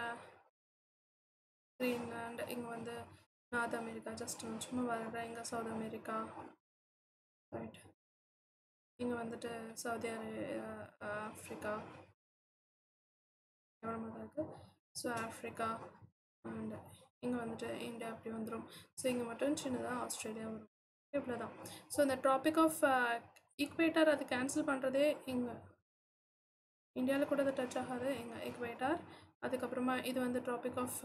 கிரீன்லேண்ட் இங்கே வந்து நார்த் அமெரிக்கா ஜஸ்ட் சும்மா வர்ற இங்கே சவுத் அமெரிக்கா ரைட் இங்கே வந்துட்டு சவுதி அரே ஆஃப்ரிக்கா எவ்வளோ மாதிரி இருக்குது ஸோ ஆஃப்ரிக்கா அண்ட் இங்கே வந்துட்டு இந்தியா அப்படி வந்துடும் ஸோ இங்கே மட்டும் சின்னதாக ஆஸ்திரேலியா வரும் இவ்வளோ தான் ஸோ இந்த ட்ராபிக் ஆஃப் ஈக்வேட்டர் அது கேன்சல் பண்ணுறதே இங்கே இந்தியாவில் கூட அது டச் ஆகாது எங்கள் எக்வேட்டார் அதுக்கப்புறமா இது வந்து tropic of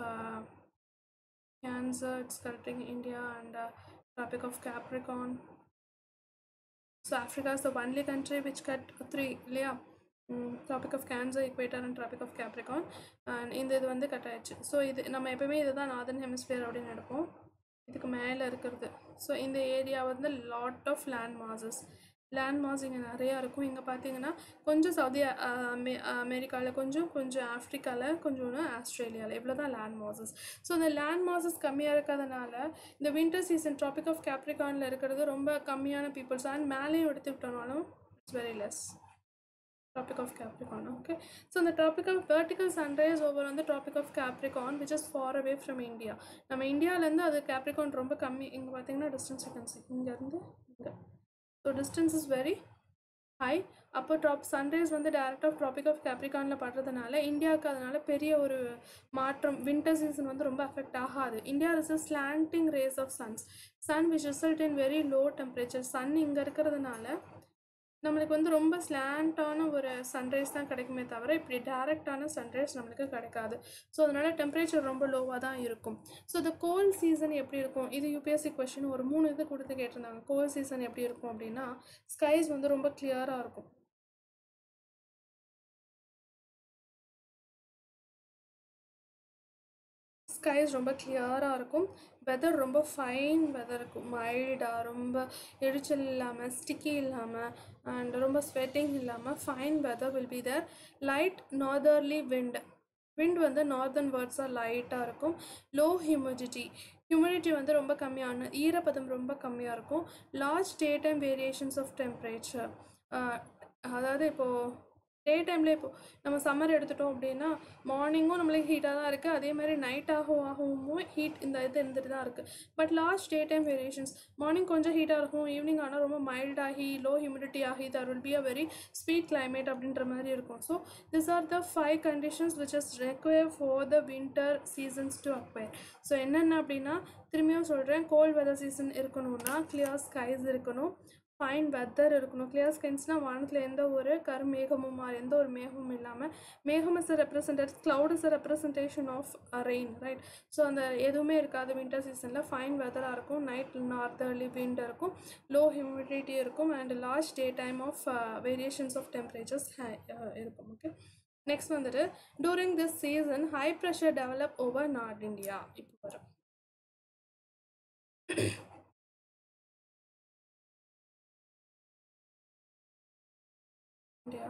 Cancer it's correcting India and tropic of Capricorn so Africa is the only country which cut three இல்லையா tropic of Cancer equator and tropic of Capricorn and இந்த இது வந்து கட் ஆயிடுச்சு ஸோ இது நம்ம எப்பவுமே இதுதான் நார்தன் ஹெமிஸ்பியர் அப்படின்னு எடுப்போம் இதுக்கு மேலே இருக்கிறது ஸோ இந்த ஏரியா வந்து lot of land masses land mass இங்கே நிறையா இருக்கும் இங்கே பார்த்தீங்கன்னா கொஞ்சம் சவுதி அமெ அமெரிக்காவில் கொஞ்சம் கொஞ்சம் ஆஃப்ரிக்காவில் கொஞ்சோன்னு ஆஸ்திரேலியாவில் இவ்வளோ தான் லேண்ட் மாசஸ் ஸோ இந்த லேண்ட் மாசஸ் கம்மியாக இருக்கிறதுனால இந்த வின்டர் சீசன் ட்ராபிக் ஆஃப் கேப்ரிகானில் இருக்கிறது ரொம்ப கம்மியான பீப்புள்ஸ் அண்ட் மேலேயும் எடுத்துக்கிட்டோம்னாலும் it's very less tropic of Capricorn okay so இந்த tropic of vertical sunrise over வந்து tropic of Capricorn which is far away from India நம்ம இந்தியாவிலேருந்து அது கேப்ரிகான் ரொம்ப கம்மி இங்கே பார்த்தீங்கன்னா டிஸ்டன்ஸ் செகண்ட்ஸ் இங்கேருந்து இங்கே so distance is very high அப்போ ட்ராப் சன்ரைஸ் வந்து டேரக்ட் ஆஃப் ட்ராபிக் ஆஃப் கேப்ரிகானில் படுறதுனால இந்தியாவுக்கு அதனால பெரிய ஒரு மாற்றம் வின்டர் சீசன் வந்து ரொம்ப அஃபெக்ட் ஆகாது India is a slanting rays of suns sun which result in very low temperature sun இங்கே இருக்கிறதுனால நம்மளுக்கு வந்து ரொம்ப ஸ்லாண்டான ஒரு சன்ரைஸ் தான் கிடைக்குமே தவிர இப்படி டேரெக்டான சன்ரைஸ் நம்மளுக்கு கிடைக்காது ஸோ அதனால் டெம்பரேச்சர் ரொம்ப லோவாக தான் இருக்கும் ஸோ இந்த கோல் சீசன் எப்படி இருக்கும் இது யூபிஎஸ்சி கொஷின் ஒரு மூணு இது கொடுத்து கேட்டிருந்தாங்க கோல் சீசன் எப்படி இருக்கும் அப்படின்னா ஸ்கைஸ் வந்து ரொம்ப கிளியராக இருக்கும் ஸ்கைஸ் ரொம்ப கிளியராக இருக்கும் வெதர் ரொம்ப ஃபைன் வெதர் இருக்கும் மைல்டாக ரொம்ப எரிச்சல் இல்லாமல் ஸ்டிக்கி இல்லாமல் அண்ட் ரொம்ப ஸ்வெட்டிங் இல்லாமல் fine weather will be there light northerly wind wind வந்து நார்தர்ன் வேர்ட்ஸாக லைட்டாக இருக்கும் லோ ஹியூமிடிட்டி ஹியூமிடிட்டி வந்து ரொம்ப கம்மியான ஈரப்பதம் ரொம்ப கம்மியாக இருக்கும் large day time variations of temperature அதாவது இப்போது டே டைமில் இப்போ நம்ம சம்மர் எடுத்துட்டோம் அப்படின்னா மார்னிங்கும் நம்மளுக்கு ஹீட்டாக தான் இருக்குது அதே மாதிரி நைட் ஆகும் ஆகவும் ஹீட் இந்த இது இருந்துட்டு தான் இருக்குது but last day time variations morning கொஞ்சம் ஹீட்டாக இருக்கும் ஈவினிங் ஆனால் ரொம்ப மைல்ட் ஆகி லோ ஹியூமிடிட்டி ஆகி there will be a very sweet climate அப்படின்ற மாதிரி இருக்கும் so this are the five conditions which is require for the winter seasons to acquire so என்னென்ன அப்படின்னா திரும்பியும் சொல்கிறேன் கோல்ட் வெதர் சீசன் இருக்கணும்னா கிளியர் ஸ்கைஸ் இருக்கணும் ஃபைன் வெதர் இருக்கணும் கிளியர் ஸ்கைன்ஸ்னால் வானத்தில் எந்த ஒரு கருமேகமும் எந்த ஒரு மேகமும் இல்லாமல் மேகம் is represented cloud is a representation of rain right so அந்த எதுவுமே இருக்காது வின்டர் சீசனில் ஃபைன் வெதராக இருக்கும் நைட் நார்தர்லி விண்ட் இருக்கும் லோ ஹியூமிடிட்டி இருக்கும் and last day time of variations of temperatures இருக்கும் ஓகே நெக்ஸ்ட் வந்துட்டு during this season high pressure develop over north India இப்போ வரும் இந்தியா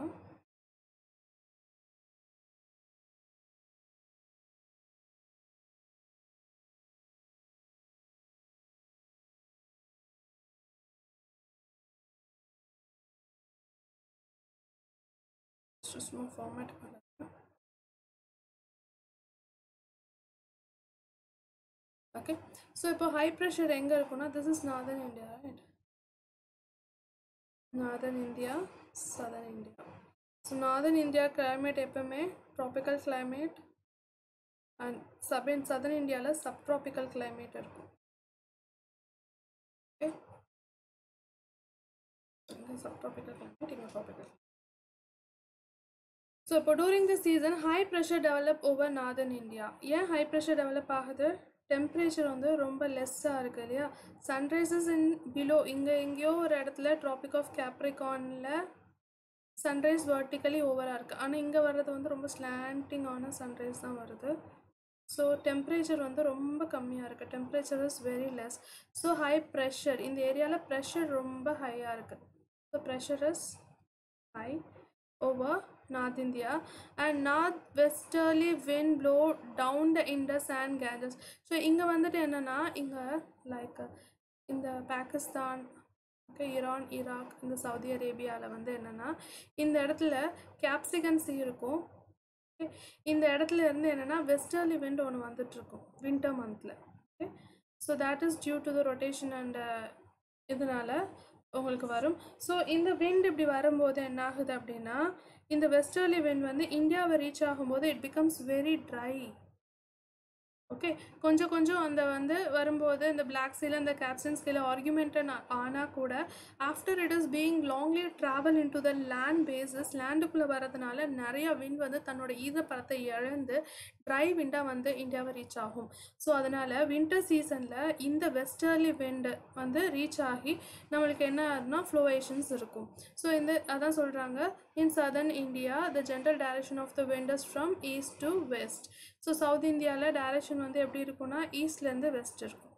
சும்மா ஃபார்மேட் பண்ணுறேன் ஓகே ஸோ இப்போ ஹை ப்ரெஷர் எங்கே இருக்குன்னா this is northern India right northern India southern India so northern India climate எப்பவுமே tropical climate and sub southern இந்தியாவில் sub tropical climate இருக்கும் ஓகே இங்கே சப் ட்ராபிக்கல் கிளைமேட் இங்கே ட்ராபிக்கல் ஸோ இப்போ during the season high pressure develop over northern India ஏன் high pressure develop ஆகுது temperature வந்து ரொம்ப லெஸ்ஸாக இருக்குது இல்லையா சன்ரைசஸ் இன் பிலோ இங்கே எங்கேயோ ஒரு இடத்துல ட்ராபிக் ஆஃப் கேப்ரிகானில் சன்ரைஸ் வெர்டிக்கலி ஓவராக இருக்குது ஆனால் இங்கே வர்றது வந்து ரொம்ப ஸ்லாண்டிங்கான சன்ரைஸ் தான் வருது ஸோ டெம்பரேச்சர் வந்து ரொம்ப கம்மியாக இருக்குது temperature is very less so high pressure இந்த ஏரியாவில் ப்ரெஷர் ரொம்ப ஹையாக இருக்குது so pressure is high over North India and north westerly wind blow down the Indus and Ganges so இங்கே வந்துட்டு என்னென்னா இங்கே லைக் இந்த பாகிஸ்தான் ஓகே ஈரான் ஈராக் இந்த சவுதி அரேபியாவில் வந்து என்னென்னா இந்த இடத்துல கேப்சிகன் சி இருக்கும் Okay. இந்த இடத்துல இருந்து என்னென்னா வெஸ்டர்லி விண்ட் ஒன்று வந்துட்டுருக்கும் வின்டர் மந்தில் okay so that is due to the rotation and இதனால உங்களுக்கு வரும் ஸோ இந்த விண்ட் இப்படி வரும்போது என்ன ஆகுது அப்படின்னா இந்த வெஸ்டர்லி விண்ட் வந்து இந்தியாவை ரீச் ஆகும்போது it becomes very dry okay கொஞ்சம் கொஞ்சம் அந்த வந்து வரும்போது இந்த பிளாக் சீல இந்த கேப்சன் ஸ்கீல ஆர்குமெண்டன் ஆனால் கூட after it is being longly travel in to the land bases லேண்டுக்குள்ளே வரதுனால நிறைய விண்ட் வந்து தன்னோட ஈரப்பதத்தை இழந்து ட்ரை விண்டாக வந்து இந்தியாவை ரீச் ஆகும் ஸோ அதனால் வின்டர் சீசனில் இந்த வெஸ்டர்லி விண்டு வந்து ரீச் ஆகி நம்மளுக்கு என்ன ஆகுதுன்னா ஃப்ளோவேஷன்ஸ் இருக்கும் ஸோ இந்த அதான் சொல்கிறாங்க in southern India the general direction of the winters from east to west so south இந்தியாவில் டைரக்ஷன் வந்து எப்படி இருக்கும்னா ஈஸ்ட்லேருந்து வெஸ்ட் இருக்கும்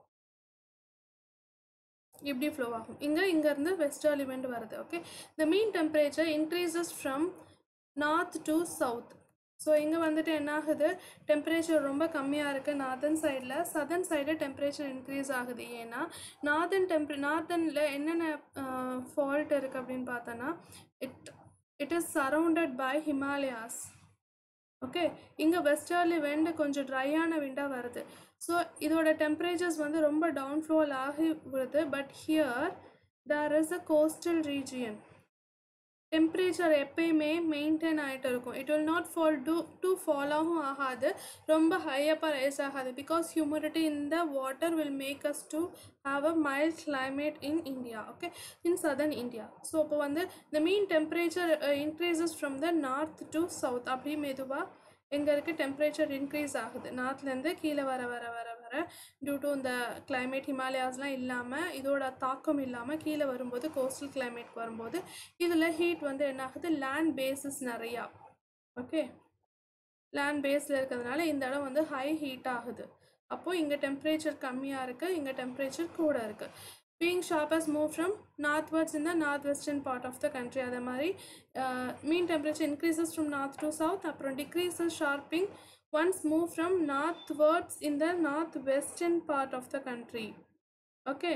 இப்படி ஃப்ளோ ஆகும் இங்கே இங்கேருந்து வெஸ்டர்லி விண்ட் வருது okay the mean temperature increases from north to south so இங்கே வந்துட்டு என்ன ஆகுது டெம்பரேச்சர் ரொம்ப கம்மியாக இருக்குது நார்தன் சைடில் சதர்ன் சைடு டெம்பரேச்சர் இன்க்ரீஸ் ஆகுது ஏன்னா நார்தன் டெம்பரே நார்தனில் என்னென்ன ஃபால்ட் இருக்குது அப்படின்னு பார்த்தோன்னா it it is surrounded by Himalayas okay இங்கே வெஸ்டர்லி விண்டு கொஞ்சம் ட்ரையான விண்டாக வருது ஸோ இதோட டெம்பரேச்சர்ஸ் வந்து ரொம்ப டவுன்ஃப்ளோல் ஆகி வருது but here there is a coastal region temperature எப்பயுமே மெயின்டைன் ஆகிட்டு இருக்கும் it will not fall too too ஃபாலாகவும் ஆகாது ரொம்ப ஹையப்பாக ரைஸ் ஆகாது because humidity in the water will make us to have a mild climate in India okay in southern India so இப்போ வந்து the mean temperature uh, increases from the north to south அப்படி மெதுவாக எங்கே இருக்குது temperature increase ஆகுது நார்த்லேருந்து கீழே வர வர வர வர டியூ டு இந்த கிளைமேட் ஹிமாலயாஸ்லாம் இல்லாமல் இதோட தாக்கம் இல்லாமல் கீழே வரும்போது கோஸ்டல் கிளைமேட்க்கு வரும்போது இதில் ஹீட் வந்து என்ன ஆகுது லேண்ட் பேஸஸ் நிறையா ஓகே லேண்ட் பேஸில் இருக்கிறதுனால இந்த இடம் வந்து ஹை ஹீட் ஆகுது அப்போது இங்கே டெம்பரேச்சர் கம்மியாக இருக்குது இங்கே டெம்பரேச்சர் கூட இருக்குது being sharp has move from northwards in the north western part of the country அதே மாதிரி mean temperature increases from north to south அப்புறம் decreases sharping once move from northwards in the north western part of the country okay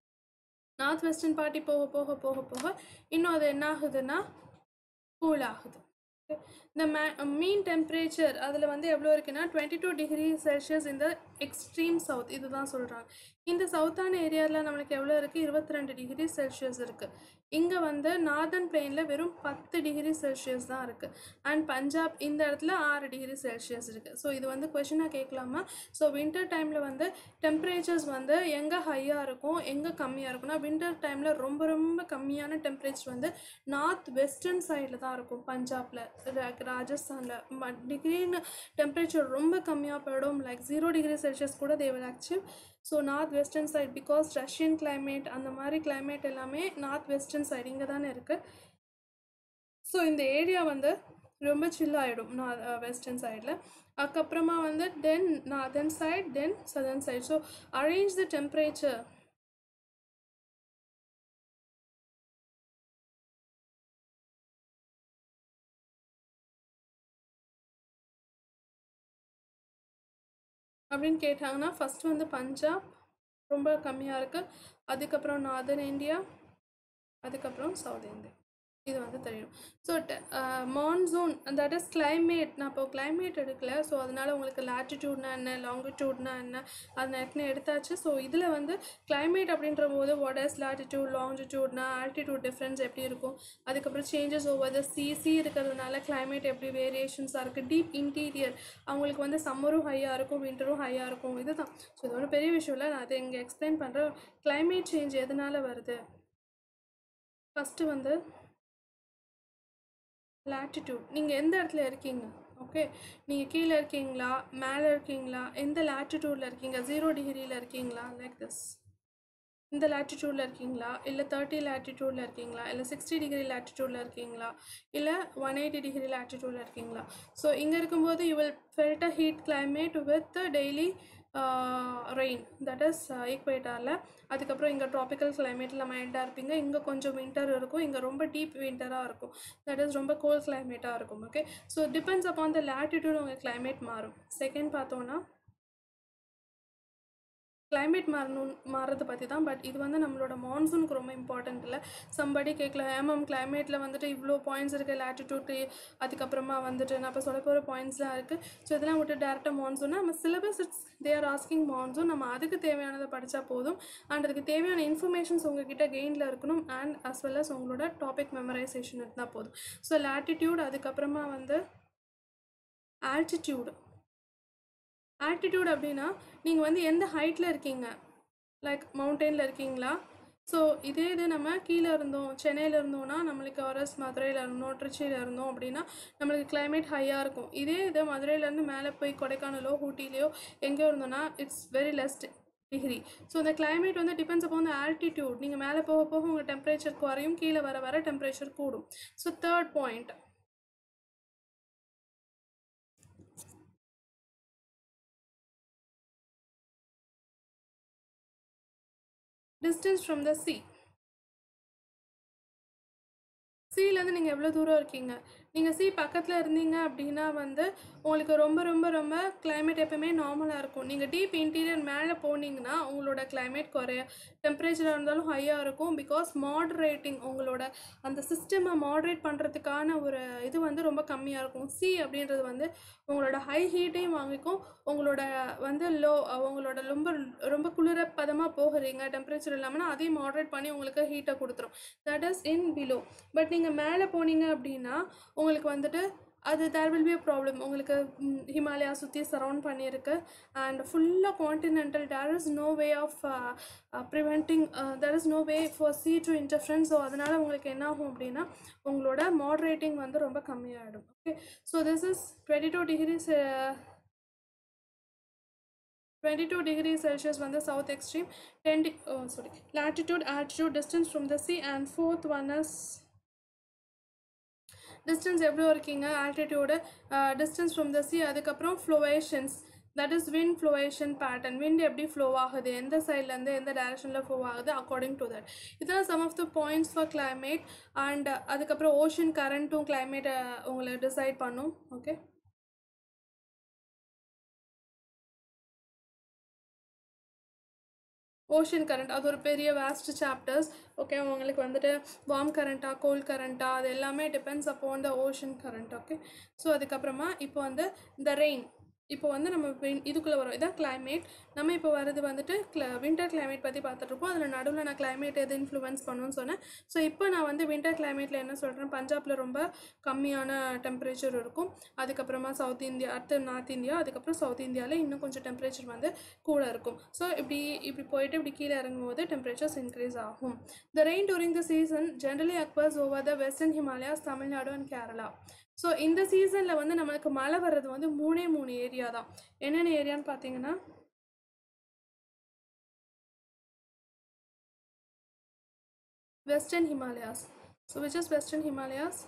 north western part போக போக போக போக இன்னும் அது என்ன ஆகுதுன்னா கூல் ஆகுது இந்த மே மீன் டெம்பரேச்சர் அதில் வந்து எவ்வளோ இருக்குன்னா டுவெண்ட்டி டூ டிகிரி செல்சியஸ் இந்த எக்ஸ்ட்ரீம் சவுத் இதுதான் சொல்கிறாங்க இந்த சவுத்தான ஏரியாவில் நம்மளுக்கு எவ்வளோ இருக்குது இருபத்தி ரெண்டு டிகிரி செல்சியஸ் இருக்குது இங்கே வந்து நார்தன் பிளெயினில் வெறும் பத்து டிகிரி செல்சியஸ் தான் இருக்குது அண்ட் பஞ்சாப் இந்த இடத்துல ஆறு டிகிரி செல்சியஸ் இருக்குது ஸோ இது வந்து கொஷினாக கேட்கலாமா ஸோ வின்டர் டைமில் வந்து டெம்பரேச்சர்ஸ் வந்து எங்கே ஹையாக இருக்கும் எங்கே கம்மியாக இருக்கும்னா வின்டர் டைமில் ரொம்ப ரொம்ப கம்மியான டெம்பரேச்சர் வந்து நார்த் வெஸ்டர்ன் சைடில் தான் இருக்கும் பஞ்சாபில் ராஜஸ்தானில் டிகிரின்னு டெம்பரேச்சர் ரொம்ப கம்மியாக போயிடும் லைக் ஜீரோ டிகிரி செல்சியஸ் கூட தேவை actual so north western side because Russian climate அந்த மாதிரி climate எல்லாமே நார்த் வெஸ்டர்ன் சைடு இங்கே தானே இருக்குது ஸோ இந்த ஏரியா வந்து ரொம்ப chill ஆகிடும் நான் வெஸ்டர்ன் சைடில் அதுக்கப்புறமா வந்து then northern side then southern side so arrange the temperature அப்படின்னு கேட்டாங்கன்னா ஃபஸ்ட் வந்து பஞ்சாப் ரொம்ப கம்மியாக இருக்குது அதுக்கப்புறம் நார்தர்ன் இந்தியா அதுக்கப்புறம் சவுத் இந்தியா இது வந்து தெரியும் so monsoon that is climate நான் இப்போ climate எடுக்கல ஸோ அதனால உங்களுக்கு latitudeனா என்ன longitudeனா என்ன அது ஏற்கனவே எடுத்தாச்சு ஸோ இதில் வந்து climate அப்படின்ற போது வாட் இஸ் latitude longitudeனா altitude difference எப்படி இருக்கும் அதுக்கப்புறம் சேஞ்சஸ் ஓவர் த சிசி இருக்கிறதுனால climate எப்படி வேரியேஷன்ஸாக இருக்குது டீப் இன்டீரியர் அவங்களுக்கு வந்து சம்மரும் ஹையாக இருக்கும் விண்டரும் ஹையாக இருக்கும் இதுதான் ஸோ இது ஒரு பெரிய விஷயம் இல்லை நான் அதை இங்கே எக்ஸ்பிளைன் பண்ணுறேன் climate சேஞ்ச் எதனால் வருது ஃபஸ்ட்டு வந்து latitude நீங்கள் எந்த இடத்துல இருக்கீங்க ஓகே நீங்கள் கீழே இருக்கீங்களா மேலே இருக்கீங்களா எந்த latitudeல இருக்கீங்க ஜீரோ டிகிரியில் இருக்கீங்களா லைக் திஸ் இந்த latitudeல இருக்கீங்களா இல்லை தேர்ட்டி latitudeல இருக்கீங்களா இல்லை சிக்ஸ்டி டிகிரி latitudeல இருக்கீங்களா இல்லை ஒன் எயிட்டி டிகிரி latitudeல இருக்கீங்களா ஸோ இங்கே இருக்கும்போது you will felt a heat climate with daily rain that is ஈக்வேட்டாரில் அதுக்கப்புறம் இங்கே ட்ராபிக்கல் கிளைமேட்டில் மைல்டாக இருப்பீங்க இங்கே கொஞ்சம் வின்டர் இருக்கும் இங்கே ரொம்ப டீப் வின்டராக இருக்கும் தட் இஸ் ரொம்ப கோல்ட் கிளைமேட்டாக இருக்கும் okay so depends upon the latitude உங்கள் climate மாறும் செகண்ட் பார்த்தோன்னா climate மாறணும் மாறுறதை பற்றி தான் பட் இது வந்து நம்மளோட மான்சூனுக்கு ரொம்ப இம்பார்ட்டன்ட் இல்லை சம்படி கேட்கல ஏமம் கிளைமேட்டில் வந்துட்டு இவ்வளோ பாயிண்ட்ஸ் இருக்குது latitude அதுக்கப்புறமா வந்துட்டு நான் இப்போ சொல்ல போகிற பாயிண்ட்ஸ்லாம் இருக்குது ஸோ இதெல்லாம் விட்டு டேரெக்டாக மான்சூன் நம்ம syllabus it's they are asking monsoon நம்ம அதுக்கு தேவையானதை படித்தா போதும் அண்ட் அதுக்கு தேவையான இன்ஃபர்மேஷன்ஸ் உங்ககிட்ட கெயினில் இருக்கணும் அண்ட் அஸ் வெல் அஸ் உங்களோட டாபிக் மெமரைசேஷன் இருந்தால் போதும் ஸோ latitude அதுக்கப்புறமா வந்து altitude altitude அப்படின்னா நீங்கள் வந்து எந்த ஹைட்டில் இருக்கீங்க லைக் மவுண்டெயினில் இருக்கீங்களா ஸோ இதே இது நம்ம கீழே இருந்தோம் சென்னையில் இருந்தோம்னா நம்மளுக்கு ஆர்எஸ் மதுரையில் இருந்தோம் திருச்சியில் இருந்தோம் அப்படின்னா நம்மளுக்கு climate ஹையாக இருக்கும் இதே இது மதுரையிலேருந்து மேலே போய் கொடைக்கானலோ ஊட்டிலையோ எங்கேயோ இருந்தோம்னா it's very less degree so இந்த climate வந்து டிபெண்ட்ஸ் upon the altitude நீங்கள் மேலே போக போக உங்கள் டெம்பரேச்சர் குறையும் கீழே வர வர டெம்பரேச்சர் கூடும் so third point distance from the sea சீலேருந்து நீங்கள் எவ்வளோ தூரம் இருக்கீங்க நீங்கள் சி பக்கத்தில் இருந்தீங்க அப்படின்னா வந்து உங்களுக்கு ரொம்ப ரொம்ப ரொம்ப climate எப்பவுமே நார்மலாக இருக்கும் நீங்கள் டீப் இன்டீரியர் மேலே போனீங்கன்னா உங்களோட climate குறைய டெம்பரேச்சராக இருந்தாலும் ஹையாக இருக்கும் பிகாஸ் மாடரேட்டிங் உங்களோட அந்த சிஸ்டமை மாடரேட் பண்ணுறதுக்கான ஒரு இது வந்து ரொம்ப கம்மியாக இருக்கும் சி அப்படின்றது வந்து உங்களோட ஹை ஹீட்டையும் வாங்கிக்கும் உங்களோட வந்து லோ உங்களோட ரொம்ப ரொம்ப குளிர பதமாக போகிறீங்க டெம்பரேச்சர் இல்லாமல் அதையும் மாடரேட் பண்ணி உங்களுக்கு ஹீட்டை கொடுத்துரும் that is in below but நீங்கள் மேலே போனீங்க அப்படின்னா உங்களுக்கு வந்துட்டு அது there will be a problem உங்களுக்கு ஹிமாலயா சுற்றி சரவுண்ட் பண்ணியிருக்கு அண்ட் ஃபுல்லாக continental there is no way of preventing there is no way for sea to interference so அதனால் உங்களுக்கு என்ன ஆகும் அப்படின்னா உங்களோட மாடரேட்டிங் வந்து ரொம்ப கம்மியாகிடும் okay so this is twenty two degrees twenty two degree Celsius வந்து south extreme ten D sorry latitude altitude distance from the sea and fourth one is distance எவ்வளோ இருக்கீங்க altitude distance from the sea அதுக்கப்புறம் flowations that is wind flowation pattern wind எப்படி flow ஆகுது எந்த சைட்லேருந்து எந்த டைரக்ஷனில் ஃப்ளோ ஆகுது அக்கார்டிங் டு தட் இதுதான் some of the points for climate and அதுக்கப்புறம் ஓஷன் கரண்ட்டும் climate உங்களை டிசைட் பண்ணும் ஓகே ஓஷன் கரண்ட் அது ஒரு பெரிய வேஸ்ட் சாப்டர்ஸ் ஓகே உங்களுக்கு வந்துட்டு வார்ம் கரண்ட்டா கோல்ட் கரண்ட்டா அது எல்லாமே depends upon the ocean current okay so அதுக்கப்புறமா இப்போ வந்து இந்த ரெயின் இப்போ வந்து நம்ம win- இதுக்குள்ளே வரோம் இதான் climate நம்ம இப்போ வரது வந்துட்டு கிள வின்டர் climate பற்றி பார்த்துட்ருப்போம் அதில் நடுவில் நான் climate எது இன்ஃப்ளூயன்ஸ் பண்ணுன்னு சொன்னேன் ஸோ இப்போ நான் வந்து வின்டர் கிளைமேட்டில் என்ன சொல்கிறேன் பஞ்சாபில் ரொம்ப கம்மியான டெம்பரேச்சர் இருக்கும் அதுக்கப்புறமா சவுத் இந்தியா அடுத்து நார்த் இந்தியா அதுக்கப்புறம் சவுத் இந்தியாவில் இன்னும் கொஞ்சம் டெம்பரேச்சர் வந்து கூட இருக்கும் ஸோ இப்படி இப்படி போயிட்டு இப்படி கீழே இறங்கும்போது டெம்பரேச்சர்ஸ் இன்க்ரீஸ் ஆகும் the rain during the season generally occurs over the western Himalayas Tamil Nadu and Kerala so இந்த சீசனில் வந்து நம்மளுக்கு மழை வர்றது வந்து மூணே மூணு ஏரியா தான் என்னென்ன ஏரியான்னு பார்த்தீங்கன்னா western Himalayas so which is western Himalayas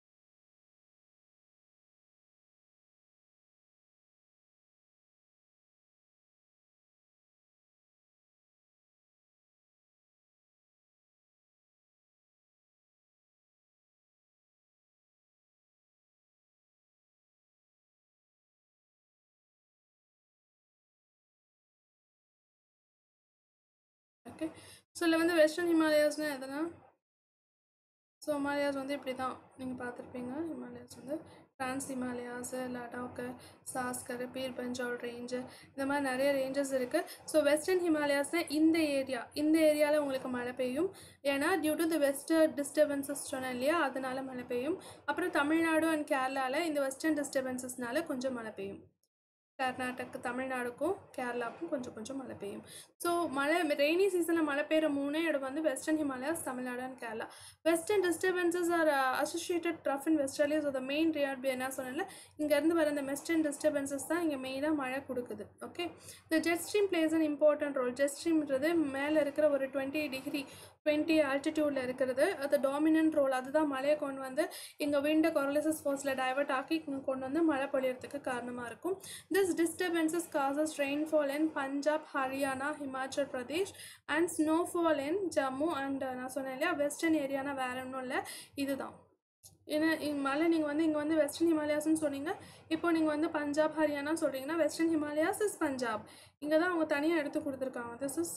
okay so இதில் வந்து வெஸ்டர்ன் ஹிமாலயாஸ்னால் எதுனா ஸோ ஹிமாலயாஸ் வந்து இப்படி தான் நீங்கள் பார்த்துருப்பீங்க ஹிமாலயாஸ் வந்து டிரான்ஸ் ஹிமாலயாஸு லடாக்கு சாஸ்கர் பீர் பஞ்சால் ரேஞ்சு இந்த மாதிரி நிறைய ரேஞ்சஸ் இருக்குது ஸோ வெஸ்டர்ன் ஹிமாலயாஸ்னால் இந்த ஏரியா இந்த ஏரியாவில் உங்களுக்கு மழை பெய்யும் ஏன்னா due to the western disturbances சொன்னேன் இல்லையா அதனால மழை பெய்யும் அப்புறம் தமிழ்நாடு அண்ட் கேரளாவில் இந்த வெஸ்டர்ன் டிஸ்டர்பன்சஸ்னால கொஞ்சம் மழை பெய்யும் கர்நாடக் தமிழ்நாடுக்கும் கேரளாவுக்கும் கொஞ்சம் கொஞ்சம் மழை பெய்யும் ஸோ மழை ரெய்னி சீசனில் மழை பெய்கிற மூணே இடம் வந்து western Himalayas Tamil Nadu and Kerala western disturbances are associated trough in westerly so the main riot என்ன சொன்னல இங்கேருந்து வர இந்த வெஸ்டர்ன் டிஸ்டர்பன்சஸ் தான் இங்கே மெயினாக மழை கொடுக்குது ஓகே இந்த jet stream plays an important role jet ஸ்ட்ரீம்ன்றது மேலே இருக்கிற ஒரு டுவெண்ட்டி டிகிரி டுவெண்ட்டி ஆல்டிடியூடில் இருக்கிறது அது டாமினன்ட் ரோல் அதுதான் மழையை கொண்டு வந்து இங்கே விண்டை கொரலிசஸ் ஃபோர்ஸில் டைவர்ட் ஆக்கி இங்கே கொண்டு வந்து மழை பொழியறதுக்கு காரணமாக இருக்கும் this disturbances causes rainfall in Punjab Haryana Himachal Pradesh and snowfall in Jammu and நான் சொன்னேன் இல்லையா வெஸ்டர்ன் ஏரியானா வேற ஒன்றும் இல்லை இதுதான் ஏன்னா இங்க மலை நீங்கள் வந்து இங்கே வந்து வெஸ்டர்ன் ஹிமாலயாஸ்னு சொன்னீங்க இப்போ நீங்கள் வந்து பஞ்சாப் ஹரியானா சொல்கிறீங்கன்னா வெஸ்டர்ன் ஹிமாலயாஸ் இஸ் பஞ்சாப் இங்கே தான் அவங்க தனியாக எடுத்து கொடுத்துருக்காங்க this is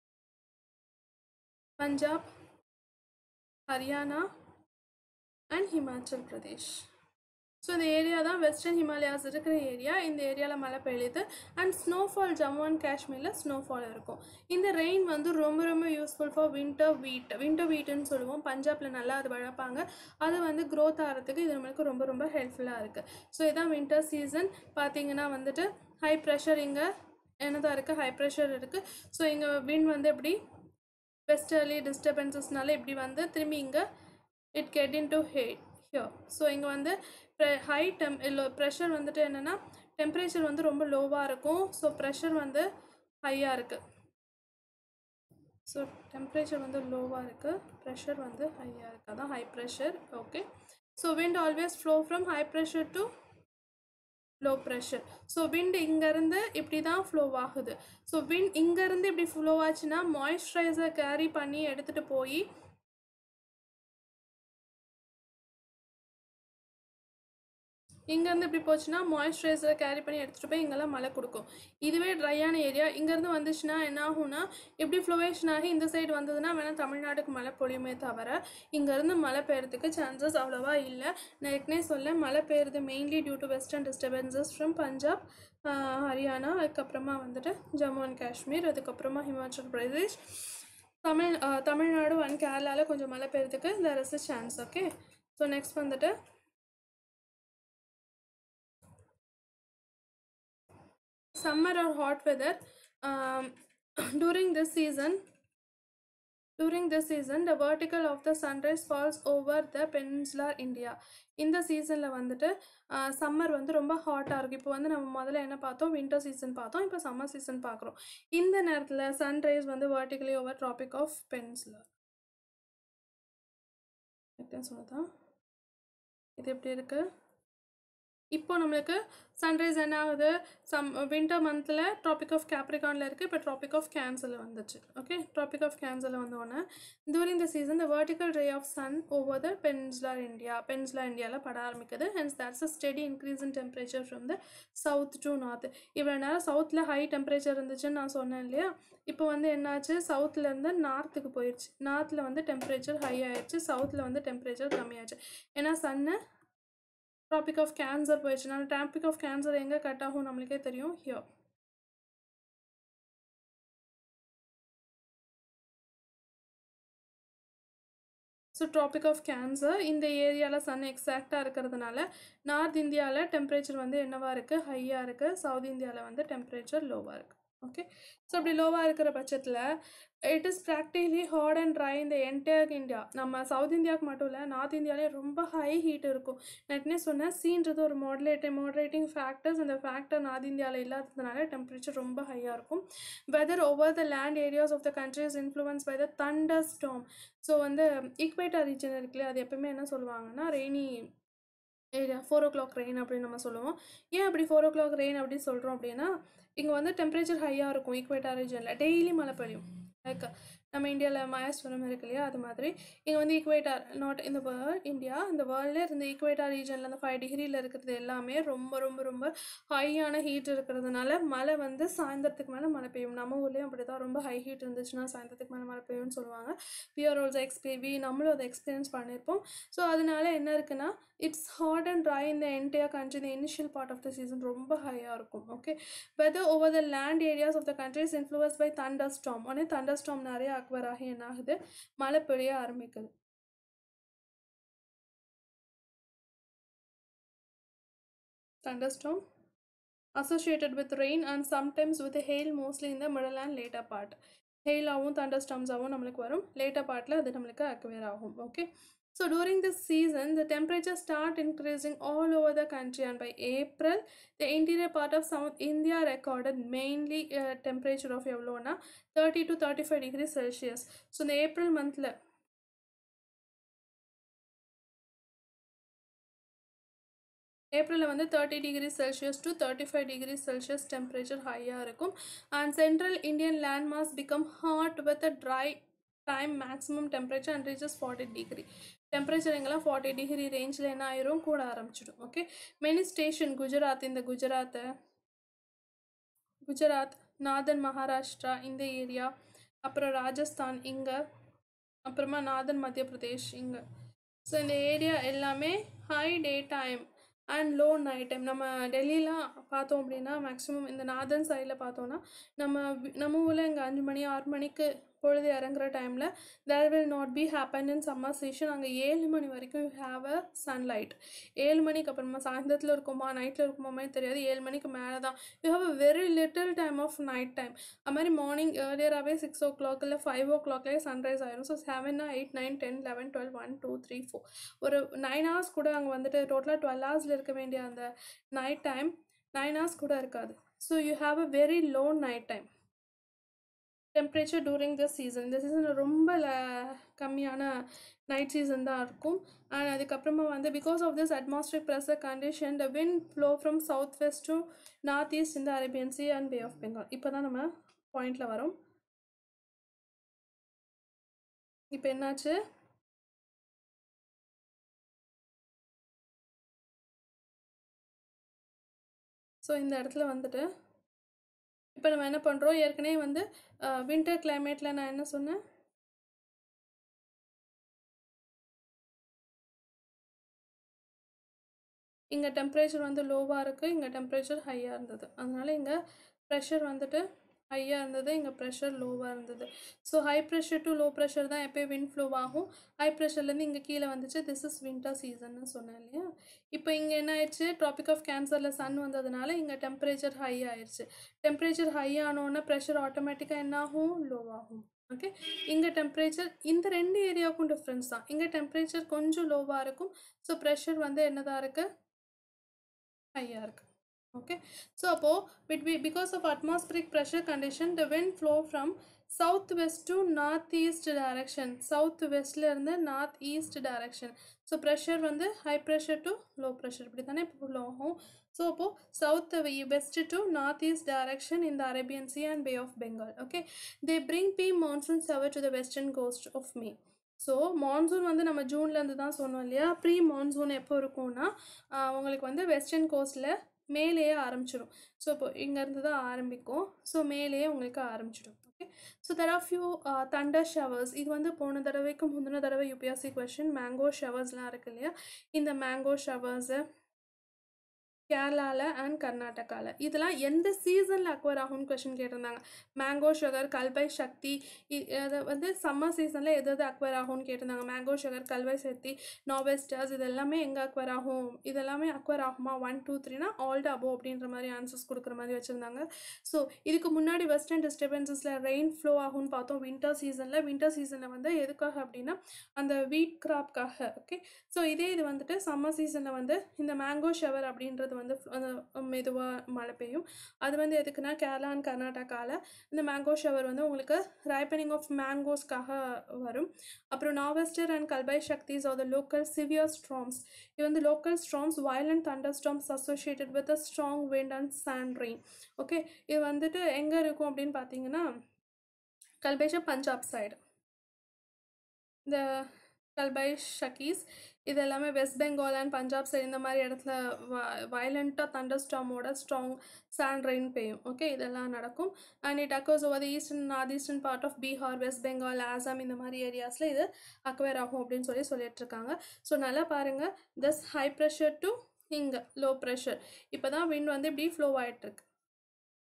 Punjab Haryana and Himachal Pradesh so இந்த ஏரியா தான் வெஸ்டர்ன் ஹிமாலயாஸ் இருக்கிற ஏரியா இந்த ஏரியாவில் மழை பெய்யுது அண்ட் ஸ்னோஃபால் ஜம்மு அண்ட் காஷ்மீரில் ஸ்னோஃபால் இருக்கும் இந்த ரெயின் வந்து ரொம்ப ரொம்ப useful for winter wheat winter வீட்டுன்னு சொல்லுவோம் பஞ்சாபில் நல்லா அது வளர்ப்பாங்க அது வந்து க்ரோத் ஆகிறதுக்கு இது நம்மளுக்கு ரொம்ப ரொம்ப ஹெல்ப்ஃபுல்லாக இருக்குது ஸோ இதான் வின்டர் சீசன் பார்த்தீங்கன்னா வந்துட்டு ஹை ப்ரெஷர் இங்கே என்னதான் இருக்குது ஹை ப்ரெஷர் இருக்குது ஸோ இங்கே வின் வந்து எப்படி வெஸ்டர்லி டிஸ்டர்பன்சஸ்னால இப்படி வந்து திரும்பி இங்கே it get in to hey here so இங்கே வந்து ஹை டெம் இல்லை ப்ரெஷர் வந்துட்டு என்னென்னா டெம்பரேச்சர் வந்து ரொம்ப லோவாக இருக்கும் ஸோ ப்ரெஷர் வந்து ஹையாக இருக்குது ஸோ டெம்பரேச்சர் வந்து லோவாக இருக்குது ப்ரெஷர் வந்து ஹையாக இருக்குது அதான் high pressure okay so wind always flow from high pressure to low pressure so wind இங்கேருந்து இப்படி தான் ஃப்ளோ ஆகுது ஸோ விண்ட் இங்கேருந்து இப்படி ஃப்ளோ ஆச்சுன்னா மாய்ஸ்சரைசர் கேரி பண்ணி எடுத்துகிட்டு போய் இங்கேருந்து இப்படி போச்சுன்னா மாய்ஸ்சரைசரை கேரி பண்ணி எடுத்துகிட்டு போய் இங்கெல்லாம் மழை கொடுக்கும் இதுவே ட்ரையான ஏரியா இங்கேருந்து வந்துச்சுன்னா என்ன ஆகும்னா இப்படி ஃப்ளோவேஷன் ஆகி இந்த சைடு வந்ததுன்னா வேணால் தமிழ்நாட்டுக்கு மழை பொழியுமே தவிர இங்கேருந்து மழை பெய்யறதுக்கு சான்சஸ் அவ்வளோவா இல்லை நான் ஏற்கனவே சொல்ல மழை பெய்யுறது mainly due to western disturbances from Punjab Haryana அதுக்கப்புறமா வந்துட்டு ஜம்மு அண்ட் காஷ்மீர் அதுக்கப்புறமா ஹிமாச்சல் பிரதேஷ் தமிழ் தமிழ்நாடு அண்ட் கேரளாவில் கொஞ்சம் மழை பெய்யறதுக்கு there is a chance okay so next வந்துட்டு summer or hot weather um, during this season during this season the vertical of the sunrise falls over the peninsular india இந்த சீசனில் வந்துட்டு சம்மர் வந்து ரொம்ப ஹாட்டாக இருக்கும் இப்போ வந்து நம்ம முதல்ல என்ன பார்த்தோம் வின்டர் சீசன் பார்த்தோம் இப்போ சம்மர் சீசன் பார்க்குறோம் இந்த நேரத்தில் சன்ரைஸ் வந்து vertically over tropic of peninsular சொன்னதான் இது எப்படி இருக்குது இப்போ நம்மளுக்கு சன்ரைஸ் என்ன ஆகுது சம் வின்டர் மந்தில் ட்ராபிக் ஆஃப் கேப்ரிகானில் இருக்குது இப்போ ட்ராபிக் ஆஃப் கேன்சரில் வந்துச்சு ஓகே ட்ராபிக் ஆஃப் கேன்சரில் வந்தோடனே during the season the vertical ray of sun over the peninsular India peninsular இந்தியாவில் பட ஆரம்பிக்குது hence that's a steady increase in temperature from the south to north இவ்வளோ நேரம் சவுத்தில் ஹை டெம்பரேச்சர் இருந்துச்சுன்னு நான் சொன்னேன் இல்லையா இப்போ வந்து என்னாச்சு சவுத்துலேருந்து நார்த்துக்கு போயிடுச்சு நார்த்தில் வந்து டெம்பரேச்சர் ஹை ஆயிடுச்சு சவுத்தில் வந்து டெம்பரேச்சர் கம்மியாச்சு ஏன்னா சன்னு ட்ராபிக் ஆஃப் கேன்சர் போயிடுச்சுன்னா ட்ராபிக் ஆஃப் கேன்சர் எங்கே கட் ஆகும் நம்மளுக்கே தெரியும் ஹியோ ஸோ ட்ராபிக் ஆஃப் கேன்சர் இந்த ஏரியாவில் சன் எக்ஸாக்டாக இருக்கிறதுனால நார்த் இந்தியாவில் டெம்பரேச்சர் வந்து என்னவாக இருக்குது ஹையாக இருக்குது சவுத் இந்தியாவில் வந்து டெம்பரேச்சர் லோவாக இருக்குது ஓகே ஸோ அப்படி லோவாக இருக்கிற பட்சத்தில் it is practically hot and dry இந்த என்டையர் இந்தியா நம்ம சவுத் இந்தியாவுக்கு மட்டும் இல்லை நார்த் இந்தியாவிலே ரொம்ப ஹை ஹீட் இருக்கும் நெட்னே சொன்னேன் சீன்றது ஒரு மாடரேட்டிங் மாடரேட்டிங் ஃபேக்டர்ஸ் அந்த ஃபேக்டர் நார்த் இந்தியாவில் இல்லாததுனால டெம்பரேச்சர் ரொம்ப ஹையாக இருக்கும் weather over the land areas of the country is influence by the thunder storm so வந்து ஈக்வேட்டர் ரீஜன் இருக்குல்லையா அது எப்பவுமே என்ன சொல்லுவாங்கன்னா rainy area four o'clock rain அப்படின்னு நம்ம சொல்லுவோம் ஏன் அப்படி ஃபோர் ஓ கிளாக் ரெயின் அப்படின்னு சொல்கிறோம் அப்படின்னா இங்கே வந்து டெம்பரேச்சர் ஹையாக இருக்கும் ஈக்வேட்டர் ரீஜனில் டெய்லி மழை பெய்யும் லைக் நம்ம இந்தியாவில் மயஸ்வரம் இருக்கு இல்லையா அது மாதிரி இங்கே வந்து ஈக்வேட்டார் நாட் இந்த வேர்ல்ட் இந்தியா இந்த வேர்ல்டில் இருந்த ஈக்வேட்டார் ரீஜனில் அந்த ஃபைவ் டிகிரியில் இருக்கிறது எல்லாமே ரொம்ப ரொம்ப ரொம்ப ஹையான ஹீட் இருக்கிறதுனால மழை வந்து சாயந்தரத்துக்கு மேலே மழை பெய்யும் நம்ம ஊர்லேயும் அப்படி தான் ரொம்ப ஹை ஹீட் இருந்துச்சுன்னா சாயந்தரத்துக்கு மேலே மழை பெய்யும்னு சொல்லுவாங்க பியூர் ஆல்சோ எக்ஸ்பீ வி நம்மளும் அதை எக்ஸ்பீரியன்ஸ் பண்ணியிருப்போம் ஸோ அதனால என்ன இருக்குன்னா இட்ஸ் ஹாட் அண்ட் ட்ரை இந்த என்டையர் கண்ட்ரி இந்த initial part of the season ரொம்ப ஹையாக இருக்கும் okay weather over the land areas of the countries influence by thunder storm உடனே தண்டர் ஸ்டாம் நிறைய அக்வர் ஆகி என்ன ஆகுது மழை பெய்ய ஆரம்பிக்குது thunder storm associated with rain and sometimes with hail mostly in the middle and later part ஹெயிலாகவும் thunder ஸ்டம்ஸாகவும் நம்மளுக்கு வரும் லேட்டர் பார்ட்டில் அது நம்மளுக்கு அக்வேர் ஆகும் okay so during this season the temperature start increasing all over the country and by April the interior part of south India recorded mainly temperature of எவ்வளோனா thirty to thirty five degree Celsius so இந்த April மந்தில் ஏப்ரலில் வந்து thirty degree Celsius to thirty five degree Celsius temperature ஹையாக இருக்கும் and central Indian land mass become hot with a dry time maximum temperature and reaches forty degree temperature எங்கெல்லாம் forty degree ரேஞ்சில் என்ன ஆயிரும் கூட ஆரம்பிச்சிடும் ஓகே மெனி ஸ்டேஷன் குஜராத் இந்த குஜராத்தை குஜராத் நாதன் மகாராஷ்டிரா இந்த ஏரியா அப்புறம் ராஜஸ்தான் இங்கே அப்புறமா நாதன் மத்திய பிரதேஷ் இங்கே ஸோ இந்த ஏரியா எல்லாமே high day time and low night time நம்ம டெல்லிலாம் பார்த்தோம் அப்படின்னா மேக்ஸிமம் இந்த நார்தன் சைடில் பார்த்தோன்னா நம்ம வி- நம்ம ஊரில் இங்கே அஞ்சு மணி ஆறு மணிக்கு பொழுது இறங்குற டைமில் there will not be happen in summer season அங்கே ஏழு மணி வரைக்கும் யூ ஹாவ் அ சன்லைட் ஏழு மணிக்கு அப்புறமா சாயந்தரத்தில் இருக்குமா நைட்டில் இருக்குமாமே தெரியாது ஏழு மணிக்கு மேலே தான் you have a very little time of night time அது மாதிரி மார்னிங் ஏர்லியராகவே சிக்ஸ் ஓ கிளாக் இல்லை ஃபைவ் ஓ கிளாக்லேயே சன்ரைஸ் ஆயிரும் so seven eight nine ten eleven twelve one two three four ஒரு நைன் ஹவர்ஸ் கூட அங்கே வந்துட்டு டோட்டலாக டுவெல் ஹவர்ஸில் இருக்க வேண்டிய அந்த நைட் டைம் நைன் ஹவர்ஸ் கூட இருக்காது so you have a very low night time temperature during the season இந்த சீசனில் ரொம்ப ல- கம்மியான நைட் சீசன் தான் இருக்கும் அண்ட் அதுக்கப்புறமா வந்து because of this atmosphere pressure condition the wind flow from south west to north east இந்த Arabian sea and bay of Bengal இப்போ தான் நம்ம பாயிண்டில் வரோம் இப்போ என்னாச்சு ஸோ இந்த இடத்துல வந்துட்டு இப்போ நம்ம என்ன பண்ணுறோம் ஏற்கனவே வந்து வின்டர் கிளைமேட்டில் நான் என்ன சொன்னேன் இங்கே டெம்பரேச்சர் வந்து லோவாக இருக்குது இங்கே டெம்பரேச்சர் ஹையாக இருந்தது அதனால இங்கே ப்ரெஷர் வந்துட்டு ஹையாக இருந்தது இங்கே ப்ரெஷர் லோவாக இருந்தது so high pressure to low pressure தான் எப்போயும் வின் ஃப்ளோ ஆகும் ஹை ப்ரெஷர்லேருந்து இங்கே கீழே வந்துச்சு திஸ் இஸ் வின்டர் சீசன்னு சொன்னேன் இல்லையா இப்போ இங்கே என்ன ஆயிடுச்சு ட்ராபிக் ஆஃப் கேன்சரில் சன் வந்ததுனால இங்கே டெம்பரேச்சர் ஹை ஆயிடுச்சு டெம்பரேச்சர் ஹை ஆனோடனே ப்ரெஷர் ஆட்டோமேட்டிக்காக என்ன ஆகும் லோ ஆகும் ஓகே இங்கே டெம்பரேச்சர் இந்த ரெண்டு ஏரியாவுக்கும் டிஃப்ரென்ஸ் தான் இங்கே டெம்பரேச்சர் கொஞ்சம் லோவாக இருக்கும் ஸோ ப்ரெஷர் வந்து என்னதான் இருக்குது ஹையாக இருக்குது ஓகே ஸோ அப்போது பிட்வி because of atmospheric pressure condition the wind flow from south west to north east direction south வெஸ்ட்லேருந்து north east direction so pressure வந்து high pressure to low pressure இப்படி தானே இப்போ ஃப்ளோ ஆகும் ஸோ அப்போது south west to north east direction இந்த Arabian sea and bay of Bengal okay they bring பி monsoon shower to the western coast of May so monsoon வந்து நம்ம ஜூன்லேருந்து தான் சொன்னோம் இல்லையா ப்ரீ மான்சூன் எப்போ இருக்கும்னா ஆஹ் உங்களுக்கு வந்து வெஸ்டர்ன் கோஸ்ட்டில் மேலேயே ஆரம்பிச்சிடும் ஸோ இப்போ இங்கேருந்து தான் ஆரம்பிக்கும் ஸோ மேலேயே உங்களுக்கு ஆரம்பிச்சிடும் okay so there are few thunder showers இது வந்து போன தடவைக்கு முந்தின தடவை யூபிஎஸ்சி கொஷின் மேங்கோ ஷவர்ஸ்லாம் இருக்கு இல்லையா இந்த மேங்கோ ஷவர்ஸு கேரளாவில் அண்ட் கர்நாடகாவில் இதெல்லாம் எந்த சீசனில் அக்வயர் ஆகும்னு கொஷின் கேட்டிருந்தாங்க மேங்கோ சுகர் கல்பை சக்தி இ- அதை வந்து சம்மர் சீசனில் எது எது அக்வயர் ஆகும்னு கேட்டிருந்தாங்க மேங்கோ சுகர் கல்வை சக்தி நோவெஸ்டர்ஸ் இது எல்லாமே எங்கே அக்வயர் ஆகும் இதெல்லாமே அக்வயர் ஆகுமா ஒன் டூ த்ரீனா ஆல்ட் அபோ அப்படின்ற மாதிரி ஆன்சர்ஸ் கொடுக்குற மாதிரி வச்சுருந்தாங்க ஸோ இதுக்கு முன்னாடி வெஸ்டர்ன் டிஸ்டர்பன்சஸில் ரெயின் ஃப்ளோ ஆகும்னு பார்த்தோம் வின்டர் சீசனில் வின்டர் சீசனில் வந்து எதுக்காக அப்படின்னா அந்த வீட் கிராப்காக ஓகே ஸோ இதே இது வந்துட்டு சம்மர் சீசனில் வந்து இந்த மேங்கோ ஷவர் அப்படின்றது வந்து மெதுவாக மழை பெய்யும் அது வந்து எதுக்குன்னா கேரளா அண்ட் கர்நாடகாவில் இந்த மேங்கோ ஷவர் வந்து உங்களுக்கு ரைப்பனிங் ஆஃப் மேங்கோஸ்க்காக வரும் அப்புறம் நாவெஸ்டர் அண்ட் கல்பை சக்திஸ் are the local severe storms இது வந்து local storms violent thunder storms associated with a strong wind and sand rain okay இது வந்துட்டு எங்கே இருக்கும் அப்படின்னு பார்த்தீங்கன்னா கல்பேஷா பஞ்சாப் சைடு இந்த கல்பை ஷக்கீஸ் இது எல்லாமே west Bengal and Punjab side இந்த மாதிரி இடத்துல வயலண்ட்டாக தண்டர் ஸ்டாமோட ஸ்ட்ராங் சாண்ட் ரெயின் பெய்யும் ஓகே இதெல்லாம் நடக்கும் and it occurs over the eastern north eastern part of Bihar west Bengal Assam இந்த மாதிரி ஏரியாஸில் இது அக்வேர் ஆகும் அப்படின்னு சொல்லி சொல்லிட்டு இருக்காங்க ஸோ நல்லா பாருங்கள் தஸ் ஹை ப்ரெஷர் டு இங்கே லோ ப்ரெஷர் இப்போ தான் விண்ட் வந்து இப்படி ஃப்ளோ ஆகிட்டுருக்கு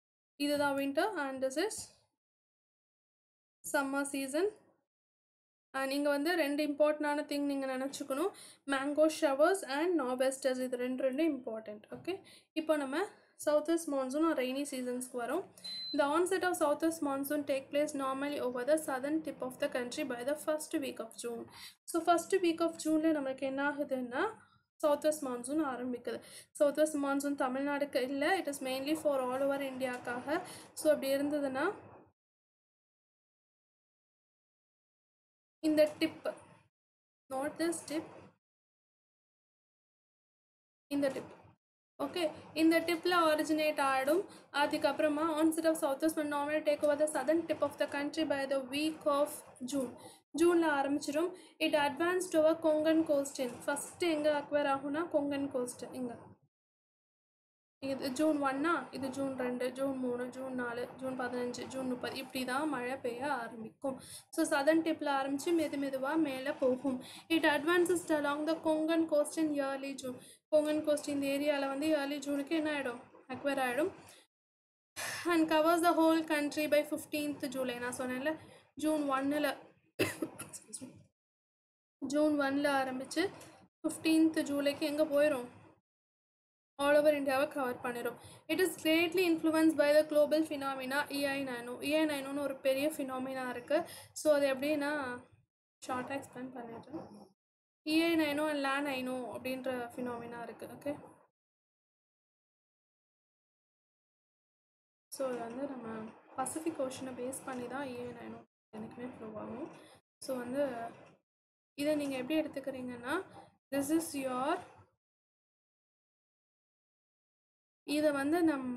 இதுதான் winter and this is summer season நீங்கள் வந்து ரெண்டு இம்பார்ட்டண்டான திங் நீங்கள் நினச்சிக்கணும் மேங்கோ ஷவர்ஸ் அண்ட் நாபெஸ்டர்ஸ் இது ரெண்டு ரெண்டு இம்பார்ட்டண்ட் ஓகே இப்போ நம்ம சவுத் வெஸ்ட் மான்சூன் ஒரு ரெய்னி சீசன்ஸ்க்கு வரும் The onset of southwest monsoon take place normally over the southern tip of the country by the first week of June. So first week of ஜூனில் நமக்கு என்ன ஆகுதுன்னா south west monsoon ஆரம்பிக்குது south west monsoon தமிழ்நாடுக்கு இல்லை it is mainly for all over இந்தியாக்காக so அப்படி இருந்ததுன்னா இந்த டிப் நாட் திஸ் டிப் இந்த டிப் ஓகே இந்த டிப்பில் ஆரிஜினேட் ஆகிடும் அதுக்கப்புறமா onset of south west normal take over the southern tip of the country by the week of June ஜூனில் ஆரம்பிச்சிடும் இட் அட்வான்ஸ்ட் ஓவர் கொங்கன் கோஸ்டின் ஃபஸ்ட்டு எங்கே அக்வயர் ஆகும்னா கொங்கன் கோஸ்ட் இங்கே இது ஜூன் ஒன்னா இது ஜூன் ரெண்டு ஜூன் மூணு ஜூன் நாலு ஜூன் பதினஞ்சு ஜூன் முப்பது இப்படி தான் மழை பெய்ய ஆரம்பிக்கும் ஸோ சதன் டிப்பில் ஆரம்பித்து மெது மெதுவாக மேலே போகும் it advances along the Konkan coast in early June Konkan coast இந்த ஏரியாவில் வந்து இயர்லி ஜூனுக்கு என்ன ஆகிடும் அக்வயர் ஆகிடும் and covers the whole country by fifteenth July நான் சொன்னேன்ல ஜூன் ஒன்னில் ஜூன் ஒன்னில் ஆரம்பித்து ஃபிஃப்டீன்த் ஜூலைக்கு எங்கே போயிடும் ஆல் ஓவர் இந்தியாவை கவர் பண்ணிடும் it is greatly influence by the global phenomena El Nino El நைனோன்னு ஒரு பெரிய ஃபினாமினா இருக்குது ஸோ அது எப்படின்னா ஷார்ட்டாக எக்ஸ்பிளைன் பண்ணிடுறேன் El Nino and La Nina அப்படின்ற ஃபினாமினா இருக்குது ஓகே ஸோ இது வந்து நம்ம பசிபிக் ஓஷனை பேஸ் பண்ணி தான் இஐ நைனோ எனக்குமே ப்ரூவ் ஆகும் ஸோ வந்து இதை நீங்கள் எப்படி எடுத்துக்கிறீங்கன்னா திஸ் இஸ் யோர் இதை வந்து நம்ம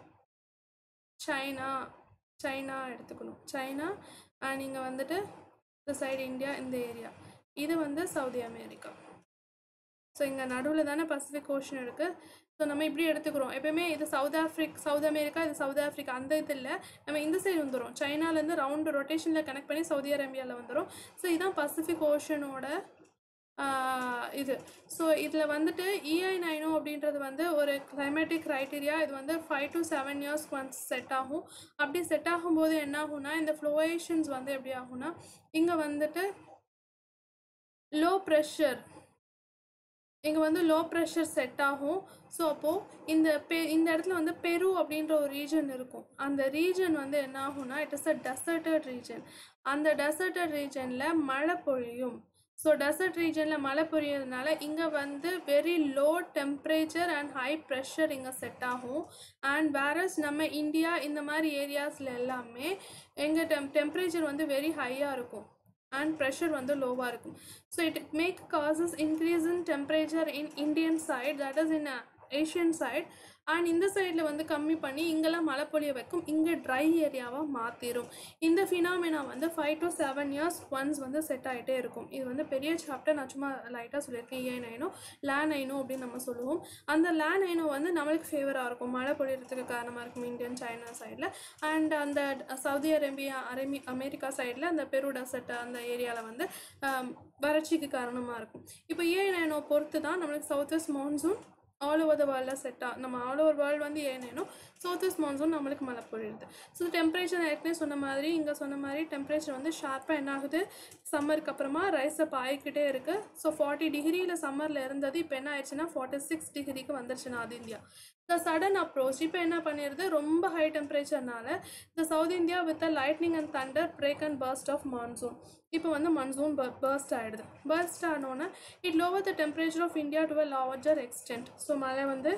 சைனா சைனா எடுத்துக்கணும் சைனா நீங்கள் வந்துட்டு இந்த சைடு இந்தியா இந்த ஏரியா இது வந்து சவுதி அமெரிக்கா ஸோ இங்கே நடுவில் தானே பசிபிக் ஓஷன் இருக்குது ஸோ நம்ம இப்படி எடுத்துக்கிறோம் எப்பயுமே இது சவுத் ஆஃப்ரிக் சவுத் அமெரிக்கா இது சவுத் ஆஃப்ரிக்கா அந்த இது இல்லை நம்ம இந்த சைடு வந்துடும் சைனாலேருந்து ரவுண்டு ரொட்டேஷனில் கனெக்ட் பண்ணி சவுதி அரேபியாவில் வந்துடும் ஸோ இதுதான் பசிபிக் ஓஷனோட இது ஸோ இதில் வந்துட்டு இஐ நைனோ அப்படின்றது வந்து ஒரு கிளைமேட்டிக் க்ரைட்டீரியா இது வந்து five to seven years once set ஆகும் அப்படி செட் ஆகும்போது என்ன ஆகும்னா இந்த ஃப்ளோவேஷன்ஸ் வந்து எப்படி ஆகும்னா இங்கே வந்துட்டு லோ ப்ரெஷர் இங்கே வந்து லோ ப்ரெஷர் செட் ஆகும் ஸோ அப்போது இந்த பெ இந்த இடத்துல வந்து பெரு அப்படின்ற ஒரு ரீஜன் இருக்கும் அந்த ரீஜன் வந்து என்ன ஆகும்னா it is a deserted region அந்த டெசர்டட் ரீஜனில் மழை பொழியும் ஸோ டெசர்ட் ரீஜனில் மழை பொழியறதுனால இங்கே வந்து very low temperature and high pressure இங்கே செட் ஆகும் அண்ட் வேரஸ் நம்ம இந்தியா இந்த மாதிரி ஏரியாஸில் எல்லாமே எங்கள் டெம் டெம்ப்ரேச்சர் வந்து வெரி ஹையாக இருக்கும் அண்ட் ப்ரெஷர் வந்து லோவாக இருக்கும் so it make causes increase in temperature in Indian side that is in Asian side and இந்த சைடில் வந்து கம்மி பண்ணி இங்கெல்லாம் மழை பொழிய வைக்கும் இங்கே ட்ரை ஏரியாவாக மாற்றிடும் இந்த ஃபினாமினா வந்து five to seven years once வந்து செட் ஆகிட்டே இருக்கும் இது வந்து பெரிய சாப்டர் நான் சும்மா லைட்டாக சொல்லியிருக்கேன் ஏ நைனோ லேன் ஐனோ அப்படின்னு நம்ம சொல்லுவோம் அந்த லேன் ஐனோ வந்து நம்மளுக்கு ஃபேவராக இருக்கும் மழை பொழியறதுக்கு காரணமாக இருக்கும் இந்தியன் சைனா சைடில் அண்ட் அந்த சவுதி அரேபியா அரேபி அமெரிக்கா சைடில் அந்த பெரு டெசர்ட் அந்த ஏரியாவில் வந்து வறட்சிக்கு காரணமாக இருக்கும் இப்போ ஏ நைனோ பொறுத்து தான் நம்மளுக்கு south west monsoon all over the வேர்ல்டில் செட்டாக நம்ம ஆல் ஓவர் வேர்ல்டு வந்து ஏனேனோ சவுத் வெஸ்ட் மான்சூன் நம்மளுக்கு மழை பொழியுது ஸோ டெம்பரேச்சர் ஏற்கனவே சொன்ன மாதிரி இங்கே சொன்ன மாதிரி டெம்பரேச்சர் வந்து ஷார்ப்பாக என்ன ஆகுது சம்மருக்கு அப்புறமா ரைஸ் அப் ஆகிக்கிட்டே இருக்குது ஸோ ஃபார்ட்டி டிகிரியில் சம்மரில் இருந்தது இப்போ என்ன ஆயிடுச்சுன்னா ஃபார்ட்டி சிக்ஸ் டிகிரிக்கு வந்துருச்சு north India the sudden approach இப்போ என்ன பண்ணிடுது ரொம்ப ஹை டெம்பரேச்சர்னால இந்த south India with a lightning and thunder break and burst of monsoon இப்போ வந்து மன்சூன் பர்ஸ்ட் ஆகிடுது பர்ஸ்ட் ஆனோன்னே it lower the temperature of India to a larger extent so மழை வந்து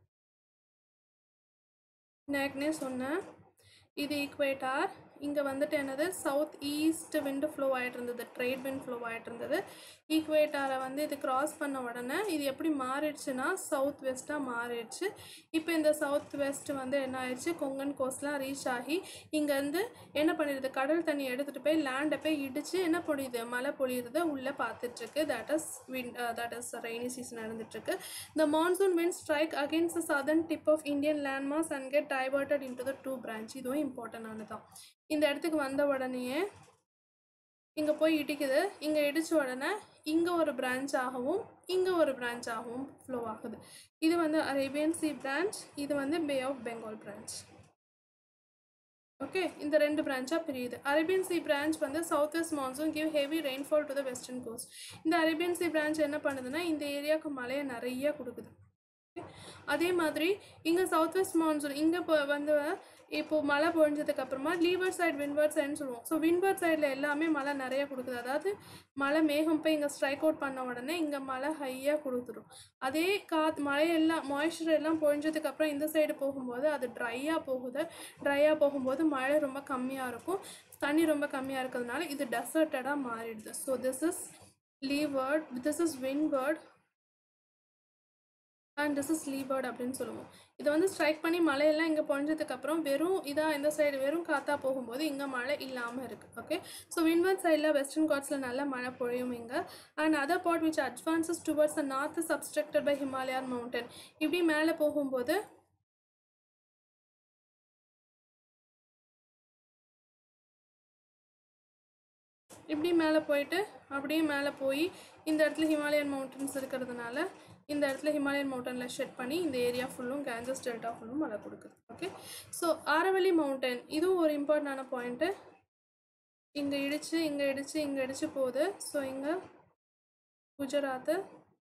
நேக்னே சொன்னேன் இது ஈக்குவேட்டார் இங்கே வந்துட்டு என்னது சவுத் ஈஸ்ட் விண்டு ஃப்ளோ ஆகிட்டு இருந்தது ட்ரேட் விண்ட் ஃப்ளோ ஆகிட்டு இருந்தது ஈக்குவேட்டாரை வந்து இது கிராஸ் பண்ண உடனே இது எப்படி மாறிடுச்சுன்னா சவுத் வெஸ்ட்டாக மாறிடுச்சு இப்போ இந்த சவுத் வெஸ்ட் வந்து என்ன ஆயிடுச்சு கொங்கன் கோஸ்ட்லாம் ரீச் ஆகி இங்கேருந்து என்ன பண்ணிடுது கடல் தண்ணி எடுத்துகிட்டு போய் லேண்டை போய் இடித்து என்ன பொழியுது மழை பொழியுறத உள்ளே பார்த்துட்ருக்கு that is wind that is rainy season நடந்துட்டுருக்கு the monsoon wind strike against the southern tip of Indian landmarks and get diverted in to the two branch இதுவும் இம்பார்ட்டண்டானது தான் இந்த இடத்துக்கு வந்த உடனேயே இங்கே போய் இடிக்குது இங்கே இடித்த உடனே இங்கே ஒரு பிரான்ச் ஆகவும் இங்கே ஒரு பிரான்ச் ஆகவும் ஃப்ளோ ஆகுது இது வந்து அரேபியன் சி பிரான்ச் இது வந்து bay of Bengal branch okay இந்த ரெண்டு பிரான்ச்சாக பிரியுது அரேபியன் சி பிரான்ச் வந்து south west monsoon give heavy rainfall to the western coast இந்த அரேபியன் சி பிரான்ச் என்ன பண்ணுதுன்னா இந்த ஏரியாவுக்கு மழையை நிறைய கொடுக்குது அதே மாதிரி இங்கே சவுத் வெஸ்ட் மான்சூன் இங்கே இப்போ வந்து இப்போது மழை பொழிஞ்சதுக்கு அப்புறமா லீவர் சைடு வின்வர்ட் சைடுன்னு சொல்லுவோம் ஸோ வின்வர்ட் சைடில் எல்லாமே மழை நிறைய கொடுக்குது அதாவது மழை மேகம் போய் இங்கே ஸ்ட்ரைக் அவுட் பண்ண உடனே இங்கே மழை ஹையாக கொடுத்துரும் அதே காத் மழையெல்லாம் மாய்ஸ்சர் எல்லாம் பொழிஞ்சதுக்கு அப்புறம் இந்த சைடு போகும்போது அது ட்ரையாக போகுது ட்ரையாக போகும்போது மழை ரொம்ப கம்மியாக இருக்கும் தண்ணி ரொம்ப கம்மியாக இருக்கிறதுனால இது டெசர்ட்டடாக மாறிடுது so this is leeward this is windward and this is leeward அப்படின்னு சொல்லுவோம் இதை வந்து ஸ்ட்ரைக் பண்ணி மழையெல்லாம் இங்கே பொழிஞ்சதுக்கப்புறம் வெறும் இதாக இந்த சைடு வெறும் காற்றா போகும்போது இங்கே மழை இல்லாமல் இருக்குது ஓகே ஸோ வின்வர்ட் சைடில் வெஸ்டர்ன் காட்ஸில் நல்ல மழை பொழியும் இங்கே and other part which advances towards the north obstructed by Himalayan mountain இப்படி மேலே போகும்போது இப்படி மேலே போயிட்டு அப்படியே மேலே போய் இந்த இடத்துல ஹிமாலயன் மவுண்டன்ஸ் இருக்கிறதுனால இந்த இடத்துல ஹிமாலயன் மவுண்டனில் ஷெட் பண்ணி இந்த ஏரியா ஃபுல்லும் கேஞ்சஸ் டெல்டா ஃபுல்லும் மழை கொடுக்குது ஓகே ஸோ ஆரவல்லி மவுண்டன் இதுவும் ஒரு இம்பார்ட்டண்டான பாயிண்ட்டு இங்கே இடித்து இங்கே இடித்து இங்கே இடித்து போகுது ஸோ இங்கே Gujarat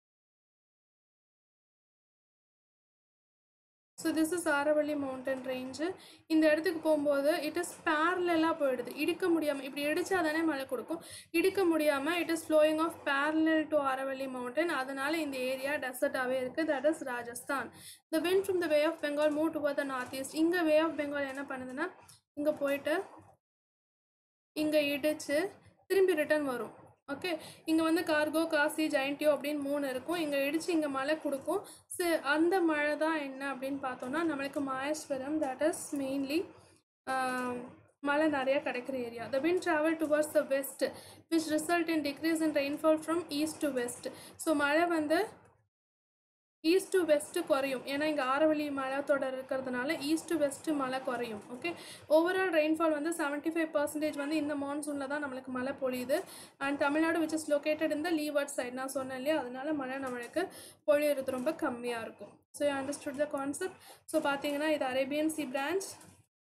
so this is Aravalli mountain range இந்த இடத்துக்கு போகும்போது இட் இஸ் பேரலாக போயிடுது இடிக்க முடியாமல் இப்படி இடிச்சா தானே மழை கொடுக்கும் இடிக்க முடியாமல் it is flowing of parallel to Aravalli mountain அதனால இந்த ஏரியா டெசர்ட்டாகவே இருக்குது that is Rajasthan the wind from the bay of Bengal move towards the north east இங்கே வே ஆஃப் பெங்கால் என்ன பண்ணுதுன்னா இங்கே போயிட்டு இங்கே இடித்து திரும்பி ரிட்டர்ன் வரும் ஓகே இங்கே வந்து கார்கோ காசி ஜெயண்டியோ அப்படின்னு மூணு இருக்கும் இங்கே இடித்து இங்கே மழை கொடுக்கும் ஸோ அந்த மழை தான் என்ன அப்படின்னு பார்த்தோம்னா நம்மளுக்கு மாயஸ்வரம் தட் இஸ் மெயின்லி மழை நிறைய கிடைக்கிற area the wind travel towards the west which result in decrease in rainfall from east to west so மழை வந்து ஈஸ்ட் டு வெஸ்ட்டு குறையும் ஏன்னா இங்கே ஆரவழி மழை தொடர் இருக்கிறதுனால ஈஸ்ட் டு வெஸ்ட்டு மழை குறையும் ஓகே ஓவரால் ரெயின்ஃபால் வந்து செவன்ட்டி ஃபைவ் பர்சன்டேஜ் வந்து இந்த மான்சூனில் தான் நம்மளுக்கு மழை பொழியுது and Tamil Nadu which is located இந்த லீவர்ட் சைடு நான் சொன்னேன் இல்லையா அதனால மழை நம்மளுக்கு பொழியறது ரொம்ப கம்மியாக இருக்கும் so understood the concept so பார்த்தீங்கன்னா இது அரேபியன் சி பிரான்ச்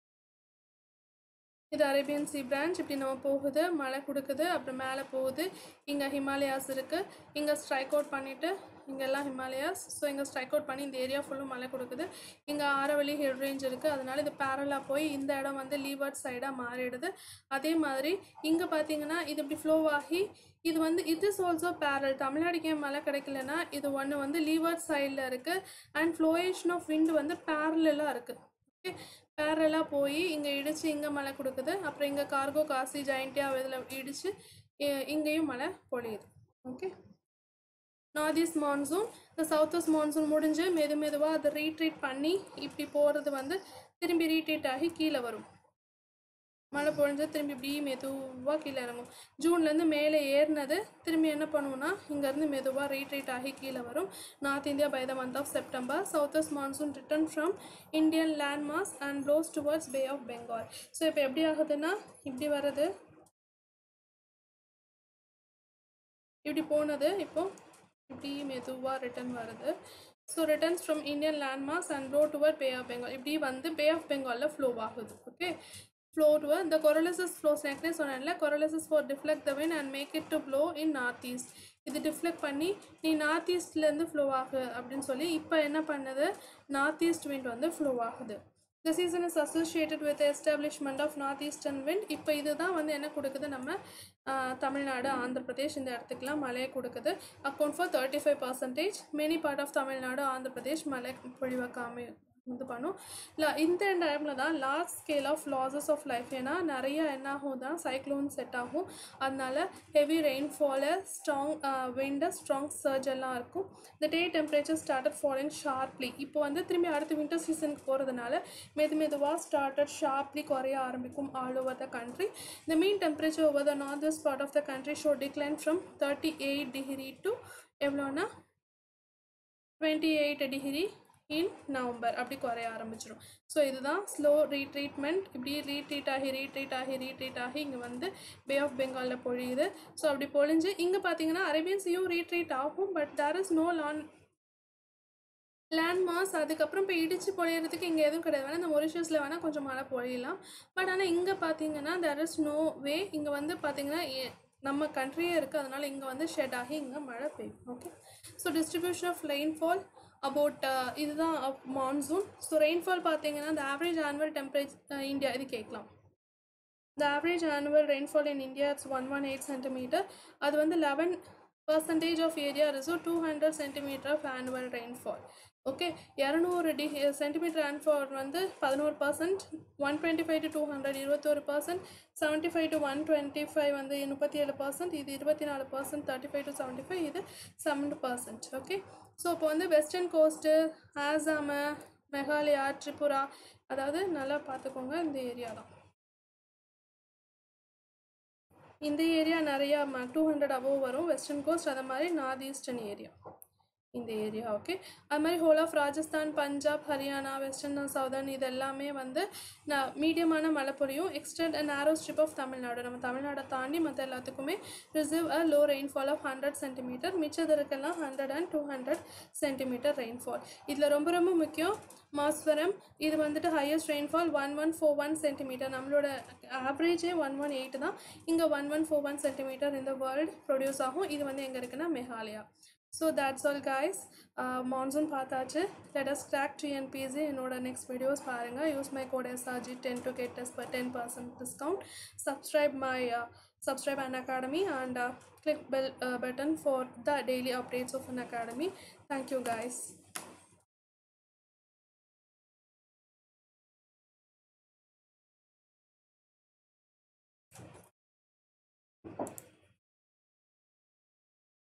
இது அரேபியன் சி பிரான்ச் இப்படி நம்ம போகுது மழை கொடுக்குது அப்புறம் மேலே போகுது இங்கே ஹிமாலயாஸ் இருக்குது இங்கே ஸ்ட்ரைக் அவுட் பண்ணிவிட்டு இங்கெல்லாம் ஹிமாலயாஸ் ஸோ இங்கே ஸ்ட்ரைக் அவுட் பண்ணி இந்த ஏரியா ஃபுல்லும் மழை கொடுக்குது இங்கே ஆரவழி ஹில் ரேஞ்ச் இருக்குது அதனால இது பேரலாக போய் இந்த இடம் வந்து லீவர்ட் சைடாக மாறிடுது அதே மாதிரி இங்கே பார்த்தீங்கன்னா இது இப்படி ஃப்ளோ ஆகி இது வந்து இட் இஸ் ஆல்சோ பேரல் தமிழ்நாடுக்கு ஏன் மழை கிடைக்கலன்னா இது ஒன்று வந்து லீவர்ட் சைடில் இருக்குது அண்ட் ஃப்ளோயேஷன் ஆஃப் விண்ட் வந்து பேரலாக இருக்குது ஓகே பேரலாக போய் இங்கே இடித்து இங்கே மழை கொடுக்குது அப்புறம் இங்கே கார்கோ காசி ஜாயிண்டியா இதில் இடித்து இங்கேயும் மழை பொழியுது ஓகே நார்த் ஈஸ்ட் மான்சூன் இந்த சவுத் வெஸ்ட் மான்சூன் முடிஞ்சு மெது மெதுவாக அதை ரீட்ரீட் பண்ணி இப்படி போகிறது வந்து திரும்பி ரீட்ரீட் ஆகி கீழே வரும் மழை பொழிஞ்சு திரும்பி இப்படி மெதுவாக கீழே இறங்கும் ஜூன்லேருந்து மேலே ஏறினது திரும்பி என்ன பண்ணுவோம்னா இங்கேருந்து மெதுவாக ரீட்ரீட் ஆகி கீழே வரும் north India by the month of September south west monsoon return from Indian land mass and blows towards bay of Bengal so இப்போ எப்படி ஆகுதுன்னா இப்படி வர்றது இப்படி போனது இப்போ இப்படி மெதுவாக ரிட்டர்ன் வருது so returns from Indian landmarks and blow towards bay of Bengal இப்படி வந்து பே ஆஃப் பெங்காலில் ஃப்ளோ ஆகுது ஓகே ஃப்ளோ டுவர் இந்த கொரலிசஸ் ஃப்ளோஸ் நெக்னே சொன்னேன்ல Coriolis force deflect the wind and make it to blow in north east இது deflect பண்ணி நீ நார்த் ஈஸ்ட்லேருந்து ஃப்ளோ ஆகு அப்படின்னு சொல்லி இப்போ என்ன பண்ணுது நார்த் ஈஸ்ட் விண்ட் வந்து ஃப்ளோ ஆகுது the season is associated with the establishment of northeastern wind இப்போ இதுதான் வந்து என்ன கொடுக்குது நம்ம ஆஹ், தமிழ்நாடு ஆந்திர பிரதேஷ் இந்த இடத்துக்குலாம் மழையை கொடுக்குது account for thirty five percentage many part of Tamil Nadu Andhra Pradesh மழை பொழிவை காமி இது பண்ணும் இல்லை இந்த டைமில் தான் large scale of losses of life ஏன்னா நிறைய என்ன ஆகும் தான் சைக்ளோன் செட் ஆகும் அதனால heavy rainfall strong wind strong surge எல்லாம் இருக்கும் இந்த day temperature started following sharply இப்போ வந்து திரும்பி அடுத்த வின்டர் சீசனுக்கு போகிறதுனால மெது மெதுவாக ஸ்டார்டட் ஷார்ப்லி குறைய ஆரம்பிக்கும் all over the country the mean temperature over the northwest part of the country should decline from 38 degree to எவ்வளோனா twenty eight degree in November அப்படி குறைய ஆரம்பிச்சிடும் ஸோ இதுதான் ஸ்லோ ரீட்ரீட்மெண்ட் இப்படி ரீட்ரீட் ஆகி ரீட்ரீட் ஆகி ரீட்ரீட் ஆகி இங்கே வந்து பே ஆஃப் பெங்காலில் பொழியுது ஸோ அப்படி பொழிஞ்சு இங்கே பார்த்தீங்கன்னா அரேபியன் சியும் ரீட்ரீட் ஆகும் but there is no land land mass அதுக்கப்புறம் இப்போ இடிச்சு பொழியறதுக்கு இங்கே எதுவும் கிடையாது வேணால் இந்த மொரிஷியஸில் வேணால் கொஞ்சம் மழை பொழியலாம் பட் ஆனால் இங்கே பார்த்தீங்கன்னா தெர் இஸ் நோ வே இங்கே வந்து பார்த்தீங்கன்னா ஏ- நம்ம கண்ட்ரியே இருக்குது அதனால் இங்கே வந்து ஷெட் ஆகி இங்கே மழை பெய்யும் okay so distribution of rainfall about இதுதான் மான்சூன் ஸோ ரெயின்ஃபால் பார்த்தீங்கன்னா the average annual temperature India இது கேட்கலாம் the average annual rainfall in India is 118 centimeter அது வந்து 11 percentage of area reserve 200 centimeter of annual rainfall okay இரநூறு டி centimetre rainfall வந்து பதினோரு percent one twenty five to two hundred இருபத்தோரு percent seventy five to one twenty five வந்து முப்பத்தி ஏழு பர்சன்ட் இது இருபத்தி நாலு percent thirty five to seventy five இது செவன் பர்சன்ட் ஓகே ஸோ இப்போ வந்து வெஸ்டர்ன் கோஸ்ட்டு ஆசாமு மெகாலயா திரிபுரா அதாவது நல்லா பார்த்துக்கோங்க இந்த ஏரியா தான் இந்த ஏரியா நிறையா டூ ஹண்ட்ரட் அபோவ் வரும் வெஸ்டர்ன் கோஸ்ட் அது மாதிரி நார்த் ஈஸ்டர்ன் ஏரியா இந்த ஏரியா ஓகே அது மாதிரி whole of Rajasthan Punjab Haryana western southern இது எல்லாமே வந்து நான் மீடியமான மழை பொழியும் எக்ஸ்டெண்ட் நேரோ ஸ்ட்ரிப் ஆஃப் தமிழ்நாடு நம்ம தமிழ்நாடை தாண்டி மற்ற எல்லாத்துக்குமே reserve a low rainfall of hundred centimetre மிச்சதற்கெல்லாம் hundred and two hundred centimetre rainfall இதில் ரொம்ப ரொம்ப முக்கியம் மாஸ்வரம் இது வந்துட்டு highest rainfall one one four one centimetre நம்மளோட ஆவரேஜே ஒன் ஒன் எயிட் தான் இங்கே one one four one centimetre இந்த வேர்ல்டு ப்ரொடியூஸ் ஆகும் இது வந்து எங்கே இருக்குன்னா Meghalaya so that's all guys monsoon பார்த்தாச்சு லெட் அஸ் கிராக் டிஎன்பிசி என்னோட நெக்ஸ்ட் வீடியோஸ் பாருங்கள் use my code SRG ten to get S ten percent discount subscribe my uh, subscribe an academy and uh, click bell uh, button for the daily updates of an academy thank you guys